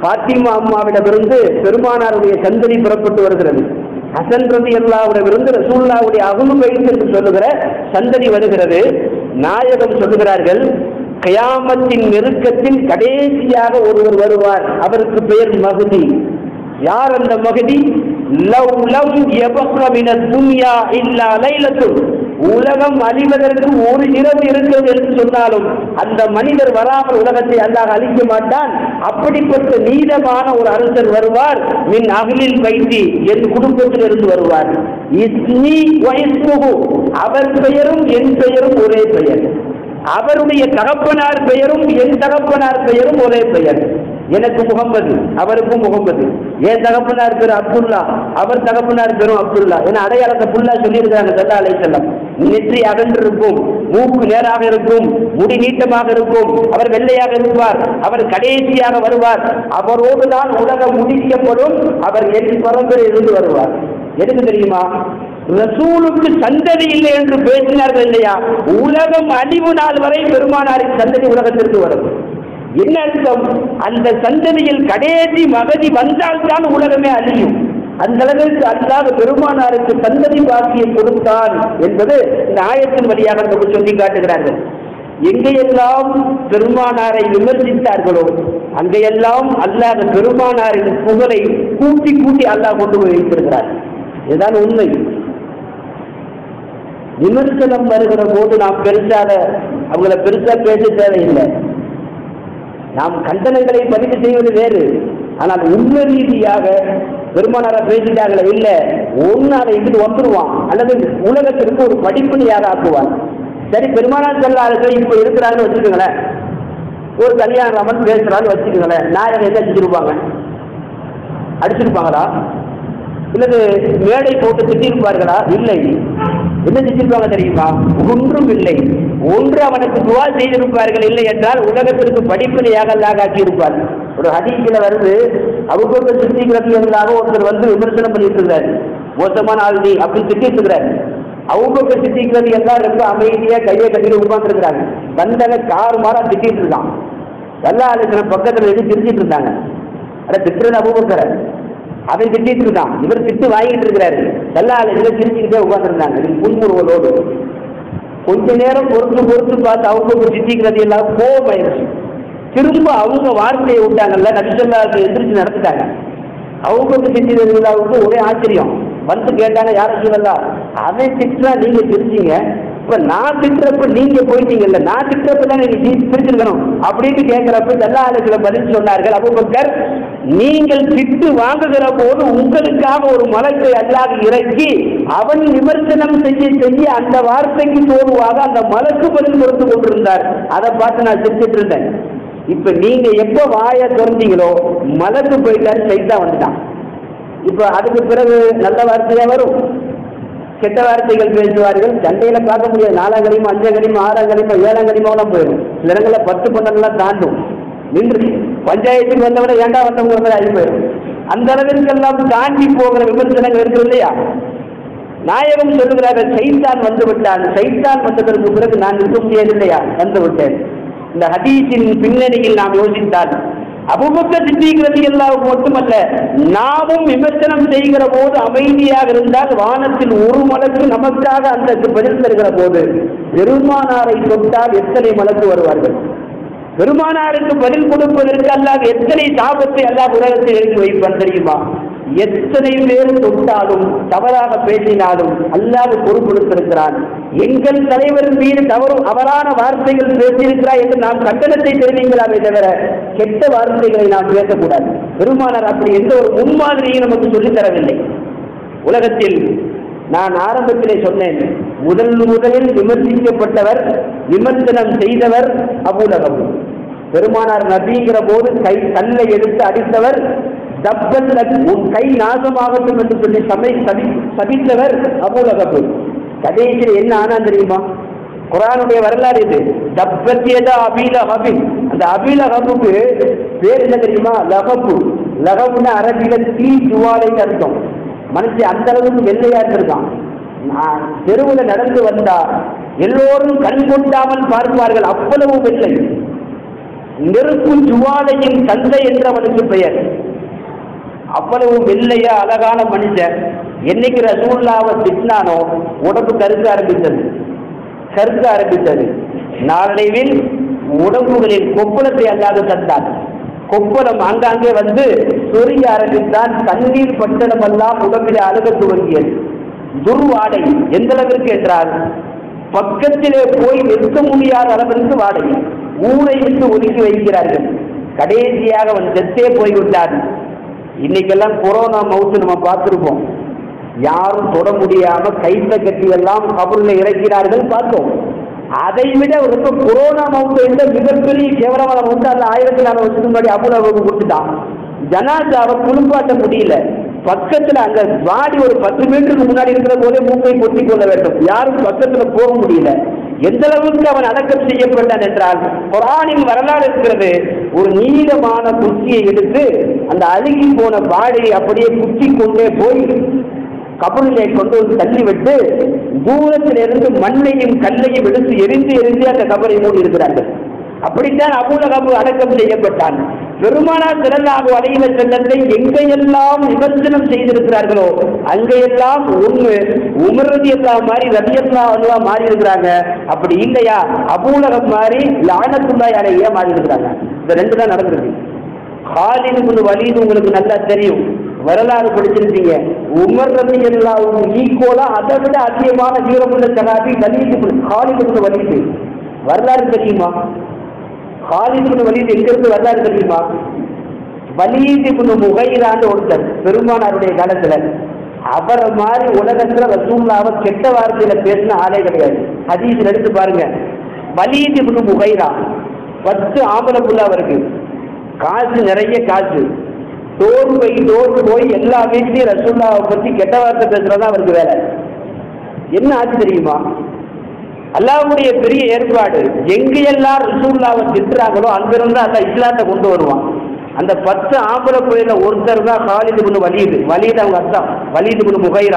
Speaker 2: பாத்திமா அம்மாவிடமிருந்து பெருமானாருடைய சந்ததி புறப்பட்டு வருகிறது ஹசன் ரதி அல்லாவிடமிருந்து ரசூல்லாவுடைய அகுலு வைத்து என்று சொல்லுகிற சந்ததி வருகிறது நாயகம் சொல்லுகிறார்கள் கயாமத்தின் நெருக்கத்தில் கடைசியாக ஒருவர் வருவார் அவருக்கு பெயர் மகுதி யார் அந்த மகுதி லவ் லம் யபக மின துன்யா இல்லா லைலத்துன் உலகம் அழிவதற்கு ஒரு இரவு இருக்கிறது என்று சொன்னாலும் அந்த மனிதர் வராமல் உலகத்தை அல்லாஹ் அழிக்க மாட்டான் அப்படிப்பட்ட நீதமான ஒரு அரசர் வருவார் மின் அகலில் வைத்தி என் குடும்பத்தில் இருந்து வருவார் இஸ்மி வயசுகு அவர் பெயரும் என் பெயரும் ஒரே பெயர் அவருடைய தகப்பனார் பெயரும் என் தகப்பனார் பெயரும் ஒரே பெயர் எனக்கு முகம்மது அவருக்கும் முகம்மது என் தகப்பனார் பேர் அப்துல்லா அவர் தகப்பனார் பேரும் அப்துல்லா என அடையாளத்தை ஃபுல்லா சொல்லியிருக்கிறாங்க சல்லா அலை செல்லம் நெற்றி அகன்றிருக்கும் மூக்கு நேராக இருக்கும் முடி நீட்டமாக இருக்கும் அவர் வெள்ளையாக இருப்பார் அவர் கடைசியாக வருவார் அவரோடு தான் உலகம் முடிக்கப்படும் அவர் என் பரம்பரை இருந்து வருவார் எதுக்கு தெரியுமா ரசூலுக்கு சந்ததி இல்லை என்று பேசினார்கள் இல்லையா உலகம் அழிவு நாள் வரை பெருமானாரின் சந்ததி உலகத்திற்கு வரும் என்ன அர்த்தம் அந்த சந்ததியில் கடைசி மகதி வந்தால்தான் உலகமே அழியும் அந்த அளவிற்கு அல்லாத பெருமானாருக்கு சந்ததி பாக்கியம் கொடுத்தான் என்பது இந்த ஆயத்தின் வழியாக நமக்கு சொல்லி காட்டுகிறார்கள் எங்கெல்லாம் பெருமானாரை விமர்சித்தார்களோ அங்கெல்லாம் அல்லாத பெருமானாரின் புகழை கூட்டி கூட்டி அல்லாஹ் கொண்டு போய் வைத்திருக்கிறார் இதுதான் உண்மை விமர்சனம் வருகிற போது நாம் பெருசாக அவங்கள பெருசா பேச தேவையில்லை நாம் கண்டனங்களை பதிவு செய்வது வேறு ஆனால் உண்மை ரீதியாக பெருமானார பேசிட்டாங்களே இல்ல ஒன்னு அதை இங்கிட்டு வந்துருவான் அல்லது உலகத்திற்கு ஒரு படிப்பணியாக ஆக்குவான் சரி பெருமானார் செல்லார்கள் இப்ப இருக்கிறான்னு வச்சுக்கோங்களேன் ஒரு கல்யாணம் ராமன் பேசுறான்னு வச்சுக்கோங்களேன் நாயகம் என்ன செஞ்சிருப்பாங்க அடிச்சிருப்பாங்களா இல்லது மேடை போட்டு திட்டிருப்பார்களா இல்லை என்ன செஞ்சிருப்பாங்க தெரியுமா ஒன்றும் இல்லை ஒன்று அவனுக்கு துவா செய்திருப்பார்கள் இல்லை என்றால் உலகத்திற்கு படிப்பினையாக அல்லாஹ் ஆக்கியிருப்பார் ஒரு ஹதீஸில் வருது அவங்க சித்திக்கிறதுக்காக ஒருத்தர் வந்து விமர்சனம் பண்ணிட்டு இருந்தாரு மோசமான ஆள் நீ அப்படின்னு திட்டிட்டு இருக்கிறாரு அவங்க சித்திக்கிறது எல்லாம் ரொம்ப அமைதியா கையை கட்டிட்டு உட்கார்ந்துருக்கிறாங்க வந்தவங்க கார் மாறா திட்டிட்டு இருக்கான் எல்லா ஆளுக்கு பக்கத்துல இருந்து திரிஞ்சிட்டு இருந்தாங்க அட திட்டுறது அபூபக்கர் அவன் திட்டிட்டு இருக்கான் இவர் திட்டு வாங்கிட்டு இருக்கிறாரு எல்லா ஆளுகளும் சிரிச்சுக்கிட்டே உட்காந்துருந்தாங்க இது புன்முறுவலோடு கொஞ்ச நேரம் பொறுத்து பொறுத்து பார்த்து அவங்க சித்திக்கிறது எல்லாம் கோபமாயிருச்சு திரும்ப அவங்க வார்த்தையை விட்டாங்கல்ல நபிசல்லாவுக்கு எந்திரிச்சு நடத்திட்டாங்க அவங்க சித்திரவிழாவுக்கு ஒரே ஆச்சரியம் வந்து கேட்டாங்க யார சொல்லலாம் அவன் திட்டுறா நீங்க சிரிச்சீங்க இப்ப நான் திட்டுறப்ப நீங்க போயிட்டீங்கல்ல நான் திட்டுறப்ப தானே நீ பிரிச்சிருக்கணும் அப்படின்னு கேட்கிறப்ப எல்லா ஆளுகளை பதில் சொன்னார்கள் அபுபக்கர் நீங்கள் திட்டு வாங்குகிற போது உங்களுக்காக ஒரு மலத்தை அல்லாது இறக்கி அவன் விமர்சனம் செய்ய செய்ய அந்த வார்த்தைக்கு தோதுவாக அந்த மலக்கு பதில் கொடுத்து கொண்டிருந்தார் அதை பார்த்து நான் சிரிச்சிட்டு இருந்தேன் இப்ப நீங்க எப்ப வாயை திறந்தீங்களோ மலக்கு போயிட்டாரு சைத்தா வந்துட்டான் இப்ப அதுக்கு பிறகு நல்ல வார்த்தையா வரும் கெட்ட வார்த்தைகள் பேசுவார்கள் சண்டையில பார்க்க முடியாது நாலாம் கனிமா அஞ்சாம் கனிமா ஆறாம் கனிமா ஏழாம் கனிமாவெல்லாம் போயிடும் சில இடங்களில் பத்து பன்னெண்டுலாம் தாண்டும் நின்று பஞ்சாயத்துக்கு வந்தவரை ஏண்டா வந்தவங்க மாதிரி ஆகி போயிடும் அந்த அளவிற்கெல்லாம் தாண்டி போகிற விமர்சனங்கள் இருக்கு இல்லையா நாயகம் சொல்லுகிறார்கள் சைத்தான் வந்து விட்டான் சைத்தான் வந்ததற்கு பிறகு நான் நிற்க முடியவில்லையா வந்து விட்டேன் இந்த ஹதீஸின் பின்னணியில் நாம் யோசித்தால் அபுபக்க சித்திக்கிறது எல்லாவுக்கு மட்டுமல்ல நாமும் விமர்சனம் செய்கிற போது அமைதியாக இருந்தால் வானத்தில் ஒரு மலக்கு நமக்காக அந்த பதில் தருகிற போது பெருமானாரை தொட்டால் எத்தனை மலக்கு வருவார்கள் பெருமானாருக்கு பதில் கொடுப்பதற்கு அல்லாஹ் எத்தனை சாபத்தை அல்லாஹ் உலகத்தில் இறக்கி வைப்பான் தெரியுமா எத்தனை பேர் தொட்டாலும் தவறாக பேசினாலும் அல்லாஹ் பொறுப்பெடுத்திருக்கிறான் எங்கள் தலைவர் மீது தவறு அவரான வார்த்தைகள் பேசியிருக்கிறார் என்று நாம் கண்டனத்தை தெரிவிக்கலாமே தவிர கெட்ட வார்த்தைகளை நாம் பேசக்கூடாது பெருமானார் அப்படி எந்த ஒரு முன்மாதிரியும் நமக்கு சொல்லித் தரவில்லை உலகத்தில் நான் ஆரம்பத்திலே சொன்னேன் முதல் முதலில் விமர்சிக்கப்பட்டவர் விமர்சனம் செய்தவர் அபூலகம் பெருமானார் நபிங்கிற போது கை கல்லை எடுத்து அடித்தவர் தப்பல் உன் கை நாசமாகட்டும் என்று சொல்லி சமை சபி சபித்தவர் அபூலகபு கடைசியில் என்ன ஆனா தெரியுமா குரானுடைய வரலாறு இது தப்பத்தியதா அபீல ஹபின் அந்த அபீல ஹபுக்கு பேர் என்ன தெரியுமா லகபு லகபுன்னு அரபியில தீ ஜுவாலைன்னு அர்த்தம் மனுஷன் அந்த அளவுக்கு வெள்ளையா இருந்திருக்கான் நான் தெருவில் நடந்து வந்தா எல்லோரும் கண் கொண்டாமல் பார்ப்பார்கள் அவ்வளவு வெள்ளை நெருப்பு ஜுவாலையின் தந்தை என்று அவனுக்கு பெயர் அவ்வளவு வெள்ளைய அழகான மனுஷன் என்னைக்கு ரசூல்லாவை திட்டினானோ உடம்பு கருக்க ஆரம்பித்தது கருக்க ஆரம்பித்தது நாளடைவில் உடம்புகளில் கொப்பளத்தை அல்லாது தந்தான் கொப்பளம் ஆங்காங்கே வந்து சொரிய ஆரம்பித்தான் தண்ணீர் பட்டணமெல்லாம் உடம்பிலே அழுக துவங்கியது துர்வாடை எந்த அளவிற்கு என்றால் பக்கத்திலே போய் நிற்க முடியாத அளவிற்கு வாடை ஊரை விட்டு ஒதுக்கி வைக்கிறார்கள் கடைசியாக அவன் செத்தே போய்விட்டான் இன்னைக்கெல்லாம் கொரோனா மவுத்து நம்ம பார்த்துருப்போம் யாரும் தொட முடியாம கைத்த கட்டி எல்லாம் கபூர்ல இறக்கிறார்கள் பார்த்தோம் அதை விட ரொம்ப கொரோனா மவுத்தை விட மிகப்பெரிய கேவலமான மவுத்து அந்த ஆயிரத்தி நாலு வருஷத்துக்கு முன்னாடி அபுல கொடுத்துட்டான் ஜனாதாவை குளிப்பாட்ட முடியல பக்கத்துல அந்த வாடி ஒரு பத்து மீட்டருக்கு முன்னாடி இருக்கிற போதே மூக்கை கொட்டி கொள்ள வேண்டும் யாரும் பக்கத்துல போக முடியல எந்த அளவுக்கு அவன் அடக்கம் செய்யப்பட்டான் என்றால் குரானின் வரலாறு இருக்கிறது ஒரு நீளமான குச்சியை எடுத்து அந்த அழுகி போன வாடையை அப்படியே குத்தி கொண்டே போய் கபரிலே கொண்டு வந்து தள்ளிவிட்டு தூரத்தில் இருந்து மண்ணையும் கல்லையும் எடுத்து எரிந்து எரிந்து அந்த கபரை மூடி இருக்கிறார்கள் அப்படித்தான் அபூலகபு அடக்கம் செய்யப்பட்டான் பெருமானார் திரளாக அலையில செல்லத்தை எங்கெல்லாம் விமர்சனம் செய்திருக்கிறார்களோ அங்கெல்லாம் ஒண்ணு உமரதியல்லா மாதிரி ரதியல்லா அல்லா மாறி இருக்கிறாங்க அப்படி இல்லையா அபூலகம் மாதிரி லானத்துல்லா அலையா மாறி இருக்கிறாங்க இந்த ரெண்டு தான் நடந்திருக்கு ஹாலிது வலிது உங்களுக்கு நல்லா தெரியும் வரலாறு படிச்சிருப்பீங்க உமர் ரவி எல்லாம் ஈக்குவலா அதை விட அதிகமான வீரமுள்ள சகாபி வலிது ஹாலிது வலிது வரலாறு தெரியுமா ஹாலிது வலிது எங்க இருந்து வரலாறு தெரியுமா வலீது முகைரான்னு ஒருத்தர் பெருமானாருடைய காலத்துல அவரை மாதிரி உலகத்துல ரசூல்லாவை கெட்ட வார்த்தையில பேசின ஆளே கிடையாது ஹதீஸ்ல எடுத்து பாருங்க வலீது முகைரா பத்து ஆம்பளை புள்ள அவருக்கு காசு நிறைய காசு டோர் போய் டோர் போய் எல்லா வீட்லயும் ரசூல்லாவை பத்தி கெட்ட வார்த்தை பேசுறதா அவருக்கு வேலை என்ன ஆச்சு தெரியுமா அல்லாவுடைய பெரிய ஏற்பாடு எங்க எல்லாம் ரசூல்லாவை திட்டுறாங்களோ அங்கிருந்து அல்ல இஸ்லாத்தை கொண்டு வருவான் அந்த பத்து ஆம்பளை பிள்ளைல ஒருத்தர் தான் காலிது குண்டு வலியுது வலியுது அவங்க அத்தா வலியுது குண்டு முகைரா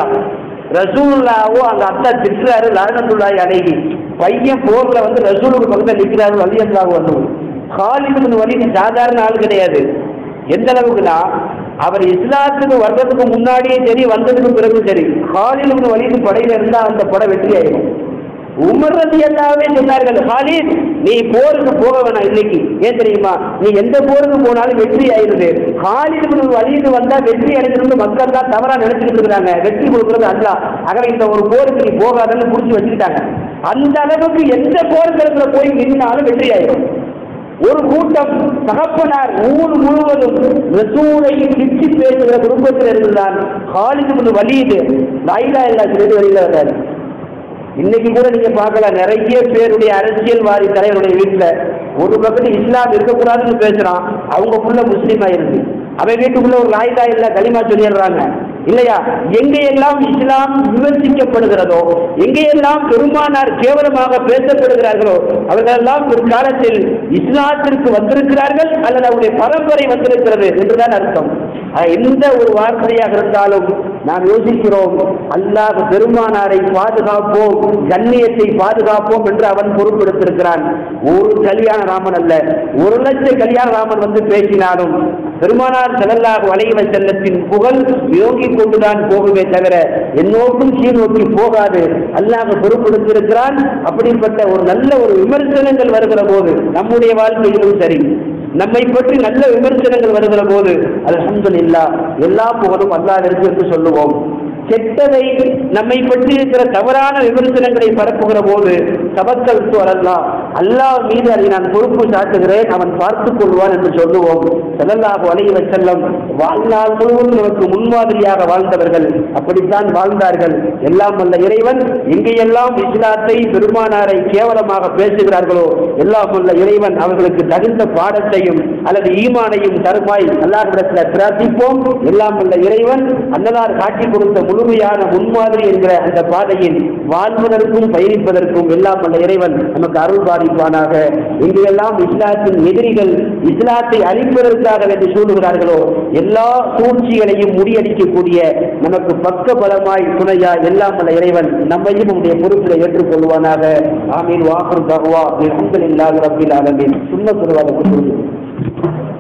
Speaker 2: ரசூல்லாவோ அந்த அத்தா திட்டுறாரு லரணத்துள்ளாய் அழகி பையன் போர்ல வந்து ரசூலுக்கு பக்கத்தில் நிற்கிறாரு வலியல்லாவோ வந்து காலிது குண்டு வலிது சாதாரண ஆள் கிடையாது எந்த அளவுக்குன்னா அவர் இஸ்லாத்துக்கு வர்றதுக்கு முன்னாடியே சரி வந்ததுக்கு பிறகு சரி ஹாலில் வலிது படையில இருந்தா அந்த படை வெற்றி ஆயிடும் உமர்றது எல்லாமே சொன்னார்கள் ஹாலித் நீ போருக்கு போக வேணாம் இன்னைக்கு ஏன் தெரியுமா நீ எந்த போருக்கு போனாலும் வெற்றி ஆயிருது ஹாலித் வலிது வந்தா வெற்றி அடைஞ்சிருந்து மக்கள் தான் தவறா நினைச்சுட்டு இருக்கிறாங்க வெற்றி கொடுக்கறது அல்ல ஆகவே இந்த ஒரு போருக்கு நீ போகாதன்னு புடிச்சு வச்சுக்கிட்டாங்க அந்த அளவுக்கு எந்த போர்க்களத்துல போய் நின்னாலும் வெற்றி ஆயிடும் ஒரு கூட்டம் தகப்பனார் ஊர் முழுவதும் ரசூலை திட்டி பேசுகிற குடும்பத்தில் இருந்துதான் ஹாலிது வலியுது லாயிலா இல்லா சொல்லிட்டு வெளியில வந்தாரு இன்னைக்கு கூட நீங்க பார்க்கலாம் நிறைய பேருடைய அரசியல்வாதி தலைவருடைய வீட்டுல ஒரு பக்கத்து இஸ்லாம் இருக்கக்கூடாதுன்னு பேசுறான் அவங்க புள்ள முஸ்லீம் ஆயிருக்கு அவன் வீட்டுக்குள்ள ஒரு லாயிலா இல்ல களிமா சொல்லிடுறாங்க இல்லையா எங்கெல்லாம் இஸ்லாம் விமர்சிக்கப்படுகிறதோ எங்கெல்லாம் பெருமானார் கேவலமாக பேசப்படுகிறார்களோ அவர்களெல்லாம் பிற்காலத்தில் இஸ்லாத்திற்கு வந்திருக்கிறார்கள் அல்லது அவருடைய பரம்பரை வந்திருக்கிறது என்றுதான் அர்த்தம் ஆக, எந்த ஒரு வார்த்தையாக இருந்தாலும் நாம் யோசிக்கிறோம் அல்லாஹ் பெருமானாரை பாதுகாப்போம் கண்ணியத்தை பாதுகாப்போம் என்று அவன் பொறுப்பெடுத்திருக்கிறான் ஒரு கல்யாண ராமன் அல்ல ஒரு லட்ச கல்யாண ராமன் வந்து பேசினாலும் பெருமானார் செல்லல்லாக வளைவ செல்லத்தின் புகழ் யோகி கொண்டுதான் போகுமே தவிர என்னோக்கும் கீழ் நோக்கி போகாது அல்லாஹ் பொறுப்பெடுத்திருக்கிறான் அப்படிப்பட்ட ஒரு நல்ல ஒரு விமர்சனங்கள் வருகிற போது நம்முடைய வாழ்க்கையிலும் சரி நம்மை பற்றி நல்ல விமர்சனங்கள் வருகிற போது அல்ஹம்துலில்லாஹ் எல்லா புகழும் அல்லாஹ்விற்கு என்று சொல்லுவோம் கெட்டதை நம்மை பற்றி இருக்கிற தவறான விமர்சனங்களை பரப்புகிற போது தவக்கல் அல்லா அல்லாஹ் மீது அதை நான் பொறுப்பு சாட்டுகிறேன் அவன் பார்த்துக் கொள்வான் என்று சொல்லுவோம் செல்லல்லாஹு அலைஹி செல்லம் வாழ்நாள் முழுவதும் நமக்கு முன்மாதிரியாக வாழ்ந்தவர்கள் அப்படித்தான் வாழ்ந்தார்கள் எல்லாம் வல்ல இறைவன் எங்கேயெல்லாம் இஸ்லாத்தை பெருமானாரை கேவலமாக பேசுகிறார்களோ எல்லாம் வல்ல இறைவன் அவர்களுக்கு தகுந்த பாடத்தையும் அல்லது ஈமானையும் தருமாய் அல்லாஹ்விடத்தில் பிரார்த்திப்போம் எல்லாம் வல்ல இறைவன் அன்னதார் காட்டி கொடுத்த முழுமையான முன்மாதிரி என்கிற அந்த பாதையில் வாழ்வதற்கும் பயணிப்பதற்கும் எல்லாம் வல்ல இறைவன் நமக்கு அருள் பாதிப்பானாக எங்கெல்லாம் இஸ்லாத்தின் எதிரிகள் இஸ்லாத்தை அழிப்பதற்காக வேண்டி சூழ்கிறார்களோ எல்லா சூழ்ச்சிகளையும் முறியடிக்கக்கூடிய நமக்கு பக்க பலமாய் துணையா எல்லாம் வல்ல இறைவன் நம்மையும் உடைய பொறுப்பில் ஏற்றுக்கொள்வானாக ஆமீன் வாக்குர் தகுவா அல்ஹம்துலில்லாஹி ரப்பில் ஆலமீன் சுன்ன சொல்வாத